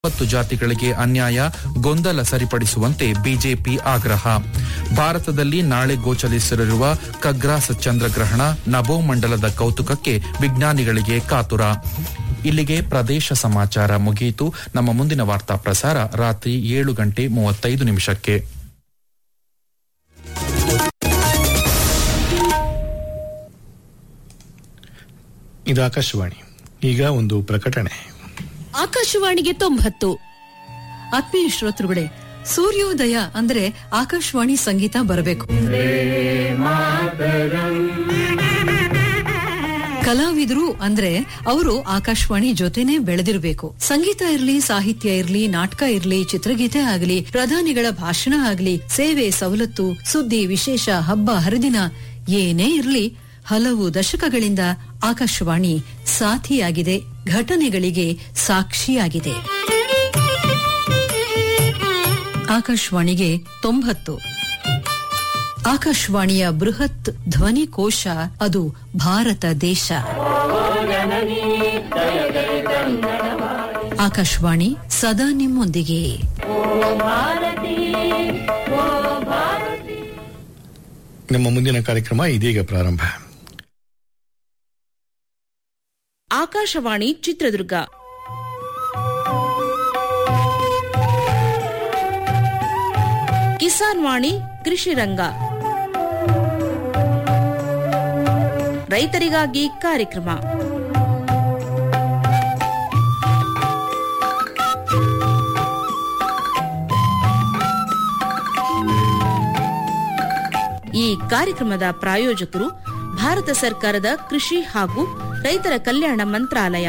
ಎಪ್ಪತ್ತು ಜಾತಿಗಳಿಗೆ ಅನ್ಯಾಯ ಗೊಂದಲ ಸರಿಪಡಿಸುವಂತೆ ಬಿಜೆಪಿ ಆಗ್ರಹ ಭಾರತದಲ್ಲಿ ನಾಳೆ ಗೋಚರಿಸಲಿರುವ ಖಗ್ರಾಸ ಚಂದ್ರಗ್ರಹಣ ನಭೋಮಂಡಲದ ಕೌತುಕಕ್ಕೆ ವಿಜ್ಞಾನಿಗಳಿಗೆ ಕಾತುರ ಇಲ್ಲಿಗೆ ಪ್ರದೇಶ ಸಮಾಚಾರ ಮುಗಿಯಿತು ನಮ್ಮ ಮುಂದಿನ ವಾರ್ತಾ ಪ್ರಸಾರ ರಾತ್ರಿ ಏಳು ಗಂಟೆ ಮೂವತ್ತೈದು ನಿಮಿಷಕ್ಕೆ ಇದು ಆಕಾಶವಾಣಿ ಈಗ ಒಂದು ಪ್ರಕಟಣೆ ಆಕಾಶವಾಣಿಗೆ ತೊಂಬತ್ತು ಆತ್ಮೀಯ ಶ್ರೋತೃಗಳೇ ಸೂರ್ಯೋದಯ ಅಂದ್ರೆ ಆಕಾಶವಾಣಿ ಸಂಗೀತ ಬರಬೇಕು ಕಲಾವಿದರು ಅಂದ್ರೆ ಅವರು ಆಕಾಶವಾಣಿ ಜೊತೆನೆ ಬೆಳೆದಿರಬೇಕು ಸಂಗೀತ ಇರ್ಲಿ ಸಾಹಿತ್ಯ ಇರ್ಲಿ ನಾಟಕ ಇರ್ಲಿ ಚಿತ್ರಗೀತೆ ಆಗಲಿ ಪ್ರಧಾನಿಗಳ ಭಾಷಣ ಆಗಲಿ ಸೇವೆ ಸವಲತ್ತು ಸುದ್ದಿ ವಿಶೇಷ ಹಬ್ಬ ಹರಿದಿನ ಏನೇ ಇರ್ಲಿ ಹಲವು ದಶಕಗಳಿಂದ ಆಕಾಶವಾಣಿ ಸಾಥಿಯಾಗಿದೆ ಘಟನೆಗಳಿಗೆ ಸಾಕ್ಷಿಯಾಗಿದೆ ಆಕಾಶವಾಣಿಗೆ ತೊಂಬತ್ತು ಆಕಾಶವಾಣಿಯ ಬೃಹತ್ ಧ್ವನಿ ಕೋಶ ಅದು ಭಾರತ ದೇಶ ಆಕಾಶವಾಣಿ ಸದಾ ನಿಮ್ಮೊಂದಿಗೆ ನಮ್ಮ ಮುಂದಿನ ಕಾರ್ಯಕ್ರಮ ಇದೀಗ ಪ್ರಾರಂಭ ಆಕಾಶವಾಣಿ ಚಿತ್ರದುರ್ಗ ಕಿಸಾನ್ ವಾಣಿ ಕೃಷಿ ರಂಗ ರೈತರಿಗಾಗಿ ಕಾರ್ಯಕ್ರಮ ಈ ಕಾರ್ಯಕ್ರಮದ ಪ್ರಾಯೋಜಕರು ಭಾರತ ಸರ್ಕಾರದ ಕೃಷಿ ಹಾಗೂ ರೈತರ ಕಲ್ಯಾಣ ಮಂತ್ರಾಲಯ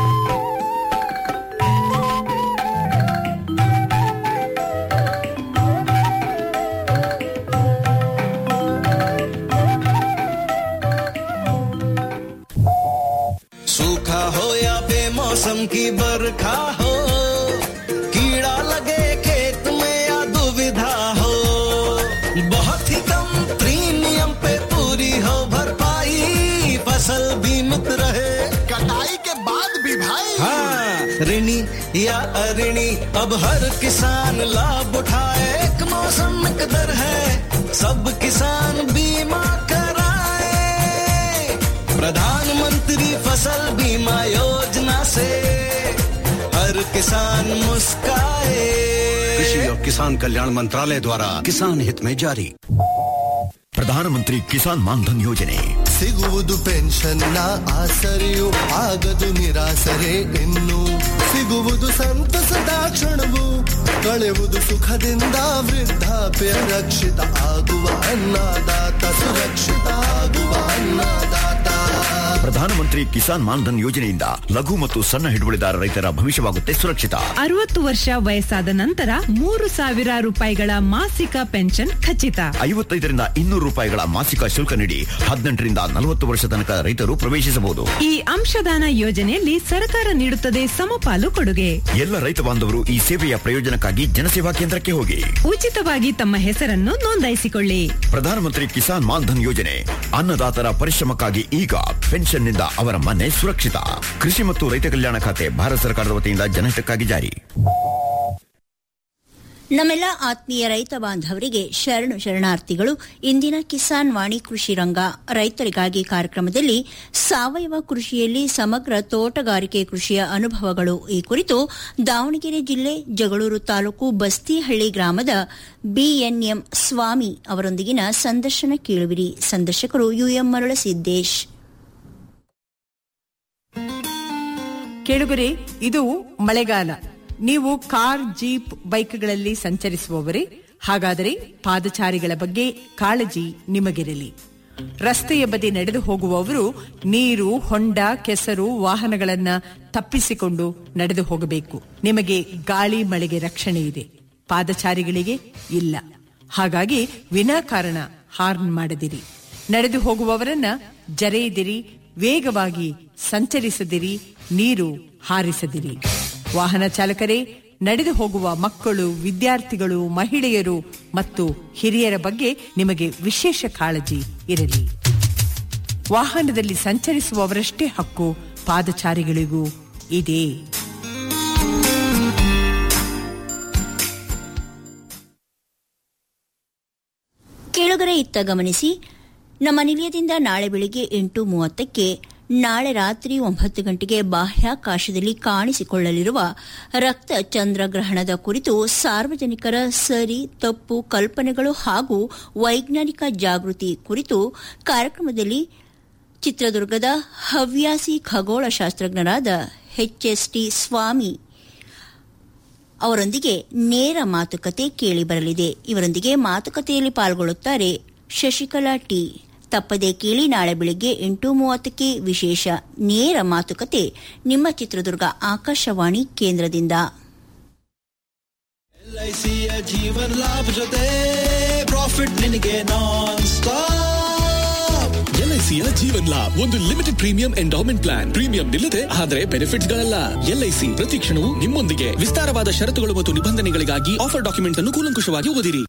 सूखा हो या बेमौसम की बरखा हो कीड़ा लगे खेत में या दुविधा हो बहुत ही कम प्रीमियम पे पूरी हो भरपाई फसल बीमित रहे कटाई के बाद भी भाई हाँ ऋणी या अऋणी अब हर किसान लाभ उठाए एक मौसम कदर है सब किसान बीमा कराए प्रधानमंत्री फसल बीमा योजना से हर किसान मुस्काए कृषि और किसान कल्याण मंत्रालय द्वारा किसान हित में जारी ಪ್ರಧಾನಮಂತ್ರಿ ಕಿಸಾನ್ ಮಾನ್ಧನ್ ಯೋಜನೆ ಸಿಗುವುದು ಪೆನ್ಷನ್ನ ಆಸರೆಯು ಆಗದು ನಿರಾಸರೆ ಇನ್ನು ಸಿಗುವುದು ಸಂತಸದ ಕ್ಷಣವು ಕಳೆಯುವುದು ಸುಖದಿಂದ ವೃದ್ಧಾಪ್ಯ ರಕ್ಷಿತ ಆಗುವ ಅನ್ನದಾತ ಸುರಕ್ಷಿತ ಆಗುವ ಅನ್ನದಾತ ಪ್ರಧಾನಮಂತ್ರಿ ಕಿಸಾನ್ ಮಾನ್ಧನ್ ಯೋಜನೆಯಿಂದ ಲಘು ಮತ್ತು ಸಣ್ಣ ಹಿಡುವಳಿದಾರ ರೈತರ ಭವಿಷ್ಯವಾಗುತ್ತೆ ಸುರಕ್ಷಿತ ಅರವತ್ತು ವರ್ಷ ವಯಸ್ಸಾದ ನಂತರ ಮೂರು ಸಾವಿರ ರೂಪಾಯಿಗಳ ಮಾಸಿಕ ಪೆನ್ಷನ್ ಖಚಿತ ಐವತ್ತೈದರಿಂದ ಇನ್ನೂರು ರೂಪಾಯಿಗಳ ಮಾಸಿಕ ಶುಲ್ಕ ನೀಡಿ ಹದಿನೆಂಟರಿಂದ ನಲವತ್ತು ವರ್ಷ ತನಕ ರೈತರು ಪ್ರವೇಶಿಸಬಹುದು ಈ ಅಂಶದಾನ ಯೋಜನೆಯಲ್ಲಿ ಸರ್ಕಾರ ನೀಡುತ್ತದೆ ಸಮಪಾಲು ಕೊಡುಗೆ ಎಲ್ಲ ರೈತ ಬಾಂಧವರು ಈ ಸೇವೆಯ ಪ್ರಯೋಜನಕ್ಕಾಗಿ ಜನಸೇವಾ ಕೇಂದ್ರಕ್ಕೆ ಹೋಗಿ ಉಚಿತವಾಗಿ ತಮ್ಮ ಹೆಸರನ್ನು ನೋಂದಾಯಿಸಿಕೊಳ್ಳಿ ಪ್ರಧಾನಮಂತ್ರಿ ಕಿಸಾನ್ ಮಾನ್ಧನ್ ಯೋಜನೆ ಅನ್ನದಾತರ ಪರಿಶ್ರಮಕ್ಕಾಗಿ ಈಗ ಪೆನ್ಷನ್ನಿಂದ ಅವರ ಮನೆ ಸುರಕ್ಷಿತ ಕೃಷಿ ಮತ್ತು ರೈತ ಕಲ್ಯಾಣ ಖಾತೆ ಭಾರತ ಸರ್ಕಾರದ ವತಿಯಿಂದ ಜನಹಿತಕ್ಕಾಗಿ ಜಾರಿ ನಮ್ಮೆಲ್ಲ ಆತ್ಮೀಯ ರೈತ ಬಾಂಧವರಿಗೆ ಶರಣು ಶರಣಾರ್ಥಿಗಳು ಇಂದಿನ ಕಿಸಾನ್ ವಾಣಿ ಕೃಷಿ ರಂಗ ರೈತರಿಗಾಗಿ ಕಾರ್ಯಕ್ರಮದಲ್ಲಿ ಸಾವಯವ ಕೃಷಿಯಲ್ಲಿ ಸಮಗ್ರ ತೋಟಗಾರಿಕೆ ಕೃಷಿಯ ಅನುಭವಗಳು ಈ ಕುರಿತು ದಾವಣಗೆರೆ ಜಿಲ್ಲೆ ಜಗಳೂರು ತಾಲೂಕು ಬಸ್ತಿಹಳ್ಳಿ ಗ್ರಾಮದ ಬಿಎನ್ಎಂ ಸ್ವಾಮಿ ಅವರೊಂದಿಗಿನ ಸಂದರ್ಶನ ಕೇಳುವಿರಿ ಸಂದರ್ಶಕರು ಯುಎಂ ಮರಳಸಿದ್ದೇಶ್ ಕೇಳುಗರೆ ಇದು ಮಳೆಗಾಲ ನೀವು ಕಾರ್ ಜೀಪ್ ಬೈಕ್ಗಳಲ್ಲಿ ಸಂಚರಿಸುವವರೇ ಹಾಗಾದರೆ ಪಾದಚಾರಿಗಳ ಬಗ್ಗೆ ಕಾಳಜಿ ನಿಮಗಿರಲಿ ರಸ್ತೆಯ ಬದಿ ನಡೆದು ಹೋಗುವವರು ನೀರು ಹೊಂಡ ಕೆಸರು ವಾಹನಗಳನ್ನ ತಪ್ಪಿಸಿಕೊಂಡು ನಡೆದು ಹೋಗಬೇಕು ನಿಮಗೆ ಗಾಳಿ ಮಳೆಗೆ ರಕ್ಷಣೆ ಇದೆ ಪಾದಚಾರಿಗಳಿಗೆ ಇಲ್ಲ ಹಾಗಾಗಿ ವಿನಾಕಾರಣ ಹಾರ್ನ್ ಮಾಡದಿರಿ ನಡೆದು ಹೋಗುವವರನ್ನ ಜರೆಯದಿರಿ ವೇಗವಾಗಿ ಸಂಚರಿಸದಿರಿ ನೀರು ಹಾರಿಸದಿರಿ ವಾಹನ ಚಾಲಕರೇ ನಡೆದು ಹೋಗುವ ಮಕ್ಕಳು ವಿದ್ಯಾರ್ಥಿಗಳು ಮಹಿಳೆಯರು ಮತ್ತು ಹಿರಿಯರ ಬಗ್ಗೆ ನಿಮಗೆ ವಿಶೇಷ ಕಾಳಜಿ ಇರಲಿ ವಾಹನದಲ್ಲಿ ಸಂಚರಿಸುವವರಷ್ಟೇ ಹಕ್ಕು ಪಾದಚಾರಿಗಳಿಗೂ ಇದೆ ಕೇಳುಗರೆ ಇತ್ತ ಗಮನಿಸಿ ನಮ್ಮ ನಿಲಯದಿಂದ ನಾಳೆ ಬೆಳಿಗ್ಗೆ ಎಂಟು ಮೂವತ್ತಕ್ಕೆ ನಾಳೆ ರಾತ್ರಿ ಒಂಬತ್ತು ಗಂಟೆಗೆ ಬಾಹ್ಯಾಕಾಶದಲ್ಲಿ ಕಾಣಿಸಿಕೊಳ್ಳಲಿರುವ ರಕ್ತ ಚಂದ್ರಗ್ರಹಣದ ಕುರಿತು ಸಾರ್ವಜನಿಕರ ಸರಿ ತಪ್ಪು ಕಲ್ಪನೆಗಳು ಹಾಗೂ ವೈಜ್ಞಾನಿಕ ಜಾಗೃತಿ ಕುರಿತು ಕಾರ್ಯಕ್ರಮದಲ್ಲಿ ಚಿತ್ರದುರ್ಗದ ಹವ್ಯಾಸಿ ಖಗೋಳಶಾಸ್ತ್ರಜ್ಞರಾದ ಎಚ್ಎಸ್ಟಿ ಸ್ವಾಮಿ ಅವರೊಂದಿಗೆ ನೇರ ಮಾತುಕತೆ ಕೇಳಿಬರಲಿದೆ ಇವರೊಂದಿಗೆ ಮಾತುಕತೆಯಲ್ಲಿ ಪಾಲ್ಗೊಳ್ಳುತ್ತಾರೆ ಶಶಿಕಲಾ ಟಿ ತಪ್ಪದೆ ಕೇಳಿ ನಾಳೆ ಬೆಳಿಗ್ಗೆ ಎಂಟು ಮೂವತ್ತಕ್ಕೆ ವಿಶೇಷ ನೇರ ಮಾತುಕತೆ ನಿಮ್ಮ ಚಿತ್ರದುರ್ಗ ಆಕಾಶವಾಣಿ ಕೇಂದ್ರದಿಂದ ಎಲ್ಐಸಿಯ ಜೀವನ್ ಲಾಭ ಜೊತೆ ಪ್ರಾಫಿಟ್ ನಿನಗೆ ನಾನ್ ಸ್ಟಾಪ್ ಎಲ್ಐಸಿಯ ಜೀವನ್ ಲಾಭ್ ಒಂದು limited premium endowment plan premium ನಿಲ್ಲದೆ ಆದರೆ ಬೆನಿಫಿಟ್ಸ್ ಗಳಲ್ಲ ಎಲ್ಐಸಿ ಪ್ರತಿ ಕ್ಷಣವೂ ನಿಮ್ಮೊಂದಿಗೆ ವಿಸ್ತಾರವಾದ ಷರತ್ತುಗಳು ಮತ್ತು ನಿಬಂಧನೆಗಳಿಗಾಗಿ ಆಫರ್ ಡಾಕ್ಯುಮೆಂಟ್ ಅನ್ನು ಕೂಲಂಕುಷವಾಗಿ ಓದಿರಿ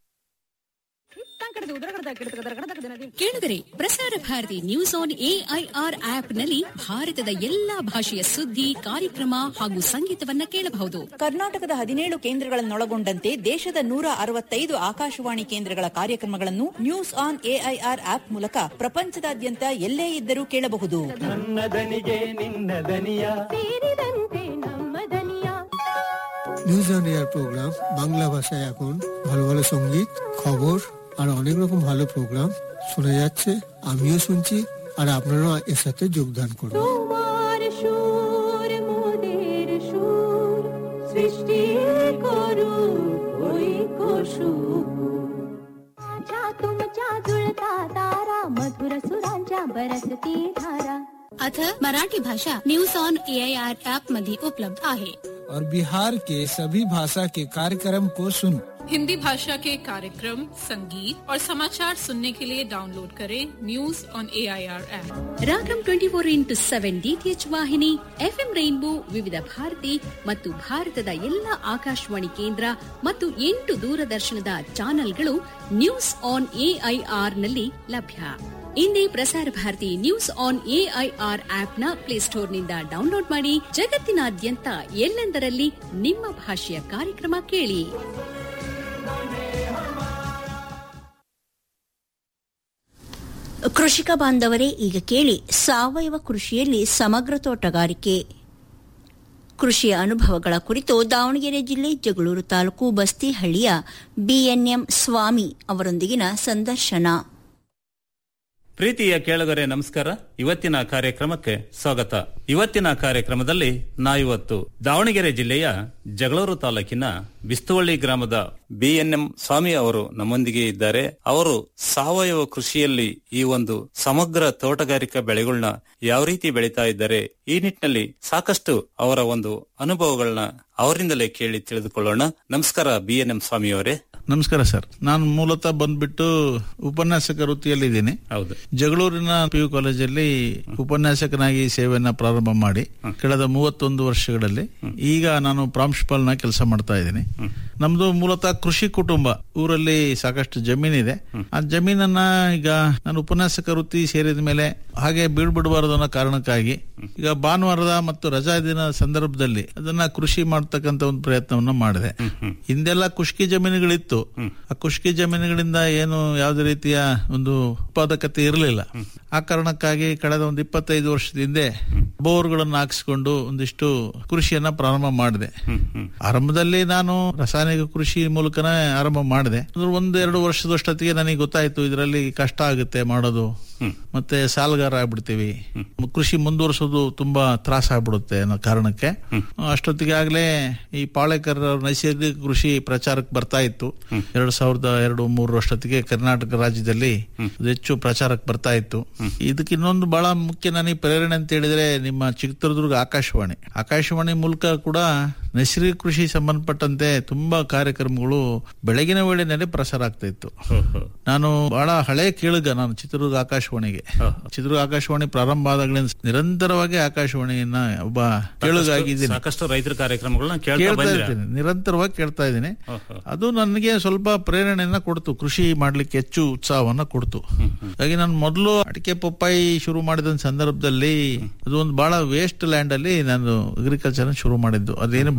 ಕೇಳಿದರೆ ಪ್ರಸಾರ ಭಾರತಿ ನ್ಯೂಸ್ ಆನ್ ಎಐಆರ್ ಆಪ್ನಲ್ಲಿ ಭಾರತದ ಎಲ್ಲಾ ಭಾಷೆಯ ಸುದ್ದಿ ಕಾರ್ಯಕ್ರಮ ಹಾಗೂ ಸಂಗೀತವನ್ನ ಕೇಳಬಹುದು ಕರ್ನಾಟಕದ ಹದಿನೇಳು ಕೇಂದ್ರಗಳನ್ನೊಳಗೊಂಡಂತೆ ದೇಶದ ನೂರ ಅರವತ್ತೈದು ಆಕಾಶವಾಣಿ ಕೇಂದ್ರಗಳ ಕಾರ್ಯಕ್ರಮಗಳನ್ನು ನ್ಯೂಸ್ ಆನ್ ಎಐಆರ್ ಆಪ್ ಮೂಲಕ ಪ್ರಪಂಚದಾದ್ಯಂತ ಎಲ್ಲೇ ಇದ್ದರೂ ಕೇಳಬಹುದು ನನ್ನ দনিಗೆ ನಿನ್ನ দনিয়া ಸೇರಿದಂತೆ ನಮ್ಮ দনিয়া news on air programme Bangla ভাষায় এখন ভালো ভালো সঙ্গীত খবর আর অনেক রকম ভালো প্রোগ্রাম শোনা যাচ্ছে আমিও শুনছি আর আপনারাও এর সাথে যোগদান করুন তোমার সুর মোদের সুর সৃষ্টি করু ওই সুर माझ्या तुमच्या जुळता तारा मधुर सुरांच्या बरसती धारा अथ मराठी भाषा न्यूज ऑन एआयआर ऍप मध्ये उपलब्ध आहे और बिहार के सभी भाषा के कार्यक्रम को सुनो हिंदी भाषा के कार्यक्रम संगीत और समाचार सुनने के लिए डाउनलोड करें news on A I R app Ragam twenty four into seven DTH ವಾಹಿನಿ ಎಫ್ಎಂ ರೈನ್ಬೋ ವಿವಿಧ ಭಾರತಿ ಮತ್ತು ಭಾರತದ ಎಲ್ಲ ಆಕಾಶವಾಣಿ ಕೇಂದ್ರ ಮತ್ತು ಎಂಟು ದೂರದರ್ಶನದ ಚಾನೆಲ್ಗಳು ನ್ಯೂಸ್ ಆನ್ ಎಐಆರ್ ನಲ್ಲಿ ಲಭ್ಯ ಇಂದೇ Prasar Bharati news on AIR ಆಪ್ನ ಪ್ಲೇಸ್ಟೋರ್ನಿಂದ ಡೌನ್ಲೋಡ್ ಮಾಡಿ ಜಗತ್ತಿನಾದ್ಯಂತ ಎಲ್ಲೆಂದರಲ್ಲಿ ನಿಮ್ಮ ಭಾಷೆಯ ಕಾರ್ಯಕ್ರಮ ಕೇಳಿ ಕೃಷಿಕ ಬಾಂಧವರೇ ಈಗ ಕೇಳಿ ಸಾವಯವ ಕೃಷಿಯಲ್ಲಿ ಸಮಗ್ರ ತೋಟಗಾರಿಕೆ ಕೃಷಿಯ ಅನುಭವಗಳ ಕುರಿತು ದಾವಣಗೆರೆ ಜಿಲ್ಲೆ ಜಗಳೂರು ತಾಲೂಕು ಬಸ್ತಿಹಳ್ಳಿಯ ಬಿಎನ್ಎಂ ಸ್ವಾಮಿ ಅವರೊಂದಿಗಿನ ಸಂದರ್ಶನ ಪ್ರೀತಿಯ ಕೇಳುಗರೆ ನಮಸ್ಕಾರ ಇವತ್ತಿನ ಕಾರ್ಯಕ್ರಮಕ್ಕೆ ಸ್ವಾಗತ ಇವತ್ತಿನ ಕಾರ್ಯಕ್ರಮದಲ್ಲಿ ನಾವಿವತ್ತು ದಾವಣಗೆರೆ ಜಿಲ್ಲೆಯ ಜಗಳೂರು ತಾಲೂಕಿನ ಬಿಸ್ತುವಳ್ಳಿ ಗ್ರಾಮದ ಬಿಎನ್ಎಂ ಸ್ವಾಮಿ ಅವರು ನಮ್ಮೊಂದಿಗೆ ಇದ್ದಾರೆ ಅವರು ಸಾವಯವ ಕೃಷಿಯಲ್ಲಿ ಈ ಒಂದು ಸಮಗ್ರ ತೋಟಗಾರಿಕಾ ಬೆಳೆಗಳನ್ನ ಯಾವ ರೀತಿ ಬೆಳೀತಾ ಇದ್ದಾರೆ ಈ ನಿಟ್ಟಿನಲ್ಲಿ ಸಾಕಷ್ಟು ಅವರ ಒಂದು ಅನುಭವಗಳನ್ನ ಅವರಿಂದಲೇ ಕೇಳಿ ತಿಳಿದುಕೊಳ್ಳೋಣ ನಮಸ್ಕಾರ ಬಿಎನ್ಎಂ ಸ್ವಾಮಿ ಅವರೇ ನಮಸ್ಕಾರ ಸರ್ ನಾನು ಮೂಲತಃ ಬಂದ್ಬಿಟ್ಟು ಉಪನ್ಯಾಸಕ ವೃತ್ತಿಯಲ್ಲಿದ್ದೀನಿ ಹೌದು ಜಗಳೂರಿನ ಪಿ ಯು ಕಾಲೇಜಲ್ಲಿ ಉಪನ್ಯಾಸಕನಾಗಿ ಸೇವೆಯನ್ನ ಪ್ರಾರಂಭ ಮಾಡಿ ಕಳೆದ ಮೂವತ್ತೊಂದು ವರ್ಷಗಳಲ್ಲಿ ಈಗ ನಾನು ಪ್ರಾಂಶುಪಾಲನ ಕೆಲಸ ಮಾಡ್ತಾ ಇದ್ದೀನಿ ನಮ್ದು ಮೂಲತಃ ಕೃಷಿ ಕುಟುಂಬ ಊರಲ್ಲಿ ಸಾಕಷ್ಟು ಜಮೀನಿದೆ ಆ ಜಮೀನನ್ನ ಈಗ ನಾನು ಉಪನ್ಯಾಸಕ ವೃತ್ತಿ ಸೇರಿದ ಮೇಲೆ ಹಾಗೆ ಬೀಳ್ಬಿಡಬಾರದು ಅನ್ನೋ ಕಾರಣಕ್ಕಾಗಿ ಈಗ ಭಾನುವಾರದ ಮತ್ತು ರಜಾ ದಿನ ಸಂದರ್ಭದಲ್ಲಿ ಅದನ್ನ ಕೃಷಿ ಮಾಡ್ತಕ್ಕಂತ ಒಂದು ಪ್ರಯತ್ನವನ್ನ ಮಾಡಿದೆ ಹಿಂದೆಲ್ಲ ಖುಷ್ಕಿ ಜಮೀನುಗಳಿತ್ತು ಆ ಖುಷ್ಕಿ ಜಮೀನುಗಳಿಂದ ಏನು ಯಾವುದೇ ರೀತಿಯ ಒಂದು ಉತ್ಪಾದಕತೆ ಇರಲಿಲ್ಲ ಆ ಕಾರಣಕ್ಕಾಗಿ ಕಳೆದ ಒಂದು ಇಪ್ಪತ್ತೈದು ವರ್ಷದ ಹಿಂದೆ ಬೋರ್ಗಳನ್ನು ಹಾಕಿಸ್ಕೊಂಡು ಒಂದಿಷ್ಟು ಕೃಷಿಯನ್ನ ಪ್ರಾರಂಭ ಮಾಡಿದೆ ಆರಂಭದಲ್ಲಿ ನಾನು ರಾಸಾಯನಿಕ ಕೃಷಿ ಮೂಲಕನೇ ಆರಂಭ ಮಾಡಿದೆ ಒಂದು ಎರಡು ವರ್ಷದಷ್ಟೊತ್ತಿಗೆ ನನಗೆ ಗೊತ್ತಾಯ್ತು ಇದರಲ್ಲಿ ಕಷ್ಟ ಆಗುತ್ತೆ ಮಾಡೋದು ಮತ್ತೆ ಸಾಲಗಾರ ಆಗ್ಬಿಡ್ತೀವಿ ಕೃಷಿ ಮುಂದುವರಿಸೋದು ತುಂಬಾ ತ್ರಾಸ ಆಗ್ಬಿಡುತ್ತೆ ಅನ್ನೋ ಕಾರಣಕ್ಕೆ ಅಷ್ಟೊತ್ತಿಗೆ ಆಗ್ಲೇ ಈ ಪಾಳೇಕರ್ ನೈಸರ್ಗಿಕ ಕೃಷಿ ಪ್ರಚಾರಕ್ಕೆ ಬರ್ತಾ ಇತ್ತು ಎರಡ್ ಸಾವಿರದ ಎರಡು ಮೂರು ಅಷ್ಟೊತ್ತಿಗೆ ಕರ್ನಾಟಕ ರಾಜ್ಯದಲ್ಲಿ ಅದು ಹೆಚ್ಚು ಪ್ರಚಾರಕ್ಕೆ ಬರ್ತಾ ಇತ್ತು ಇದಕ್ಕೆ ಇನ್ನೊಂದು ಬಹಳ ಮುಖ್ಯ ನನಗೆ ಪ್ರೇರಣೆ ಅಂತ ಹೇಳಿದ್ರೆ ನಿಮ್ಮ ಚಿತ್ರದುರ್ಗ ಆಕಾಶವಾಣಿ ಆಕಾಶವಾಣಿ ಮೂಲಕ ಕೂಡ ನೈಸರ್ಗಿಕ ಕೃಷಿ ಸಂಬಂಧಪಟ್ಟಂತೆ ತುಂಬಾ ಕಾರ್ಯಕ್ರಮಗಳು ಬೆಳಗಿನ ವೇಳೆನಲ್ಲಿ ಪ್ರಸಾರ ಆಗ್ತಾ ಇತ್ತು ನಾನು ಬಹಳ ಹಳೆ ಕೇಳುಗ ನಾನು ಚಿತ್ರದುರ್ಗ ಆಕಾಶವಾಣಿಗೆ ಚಿತ್ರದುರ್ಗ ಆಕಾಶವಾಣಿ ಪ್ರಾರಂಭ ಆದಾಗಲಿಂದ ನಿರಂತರವಾಗಿ ಆಕಾಶವಾಣಿಯನ್ನ ಒಬ್ಬ ಕೇಳುಗಾಗಿದ್ದೀನಿ ಸಾಕಷ್ಟು ರೈತರ ಕಾರ್ಯಕ್ರಮಗಳನ್ನ ಕೇಳ್ತಾ ಕೇಳ್ತಾ ಬಂದಿರ ಇರ್ತೀನಿ ನಿರಂತರವಾಗಿ ಕೇಳ್ತಾ ಇದ್ದೀನಿ ಅದು ನನಗೆ ಸ್ವಲ್ಪ ಪ್ರೇರಣೆಯನ್ನ ಕೊಡ್ತು ಕೃಷಿ ಮಾಡ್ಲಿಕ್ಕೆ ಹೆಚ್ಚು ಉತ್ಸಾಹವನ್ನ ಕೊಡ್ತು ಹಾಗೆ ನಾನು ಮೊದಲು ಅಡಿಕೆ ಪಪ್ಪಾಯಿ ಶುರು ಮಾಡಿದ ಸಂದರ್ಭದಲ್ಲಿ ಅದು ಒಂದು ಬಹಳ ವೇಸ್ಟ್ ಲ್ಯಾಂಡ್ ಅಲ್ಲಿ ನಾನು ಅಗ್ರಿಕಲ್ಚರ್ ಶುರು ಮಾಡಿದ್ದು ಅದೇನು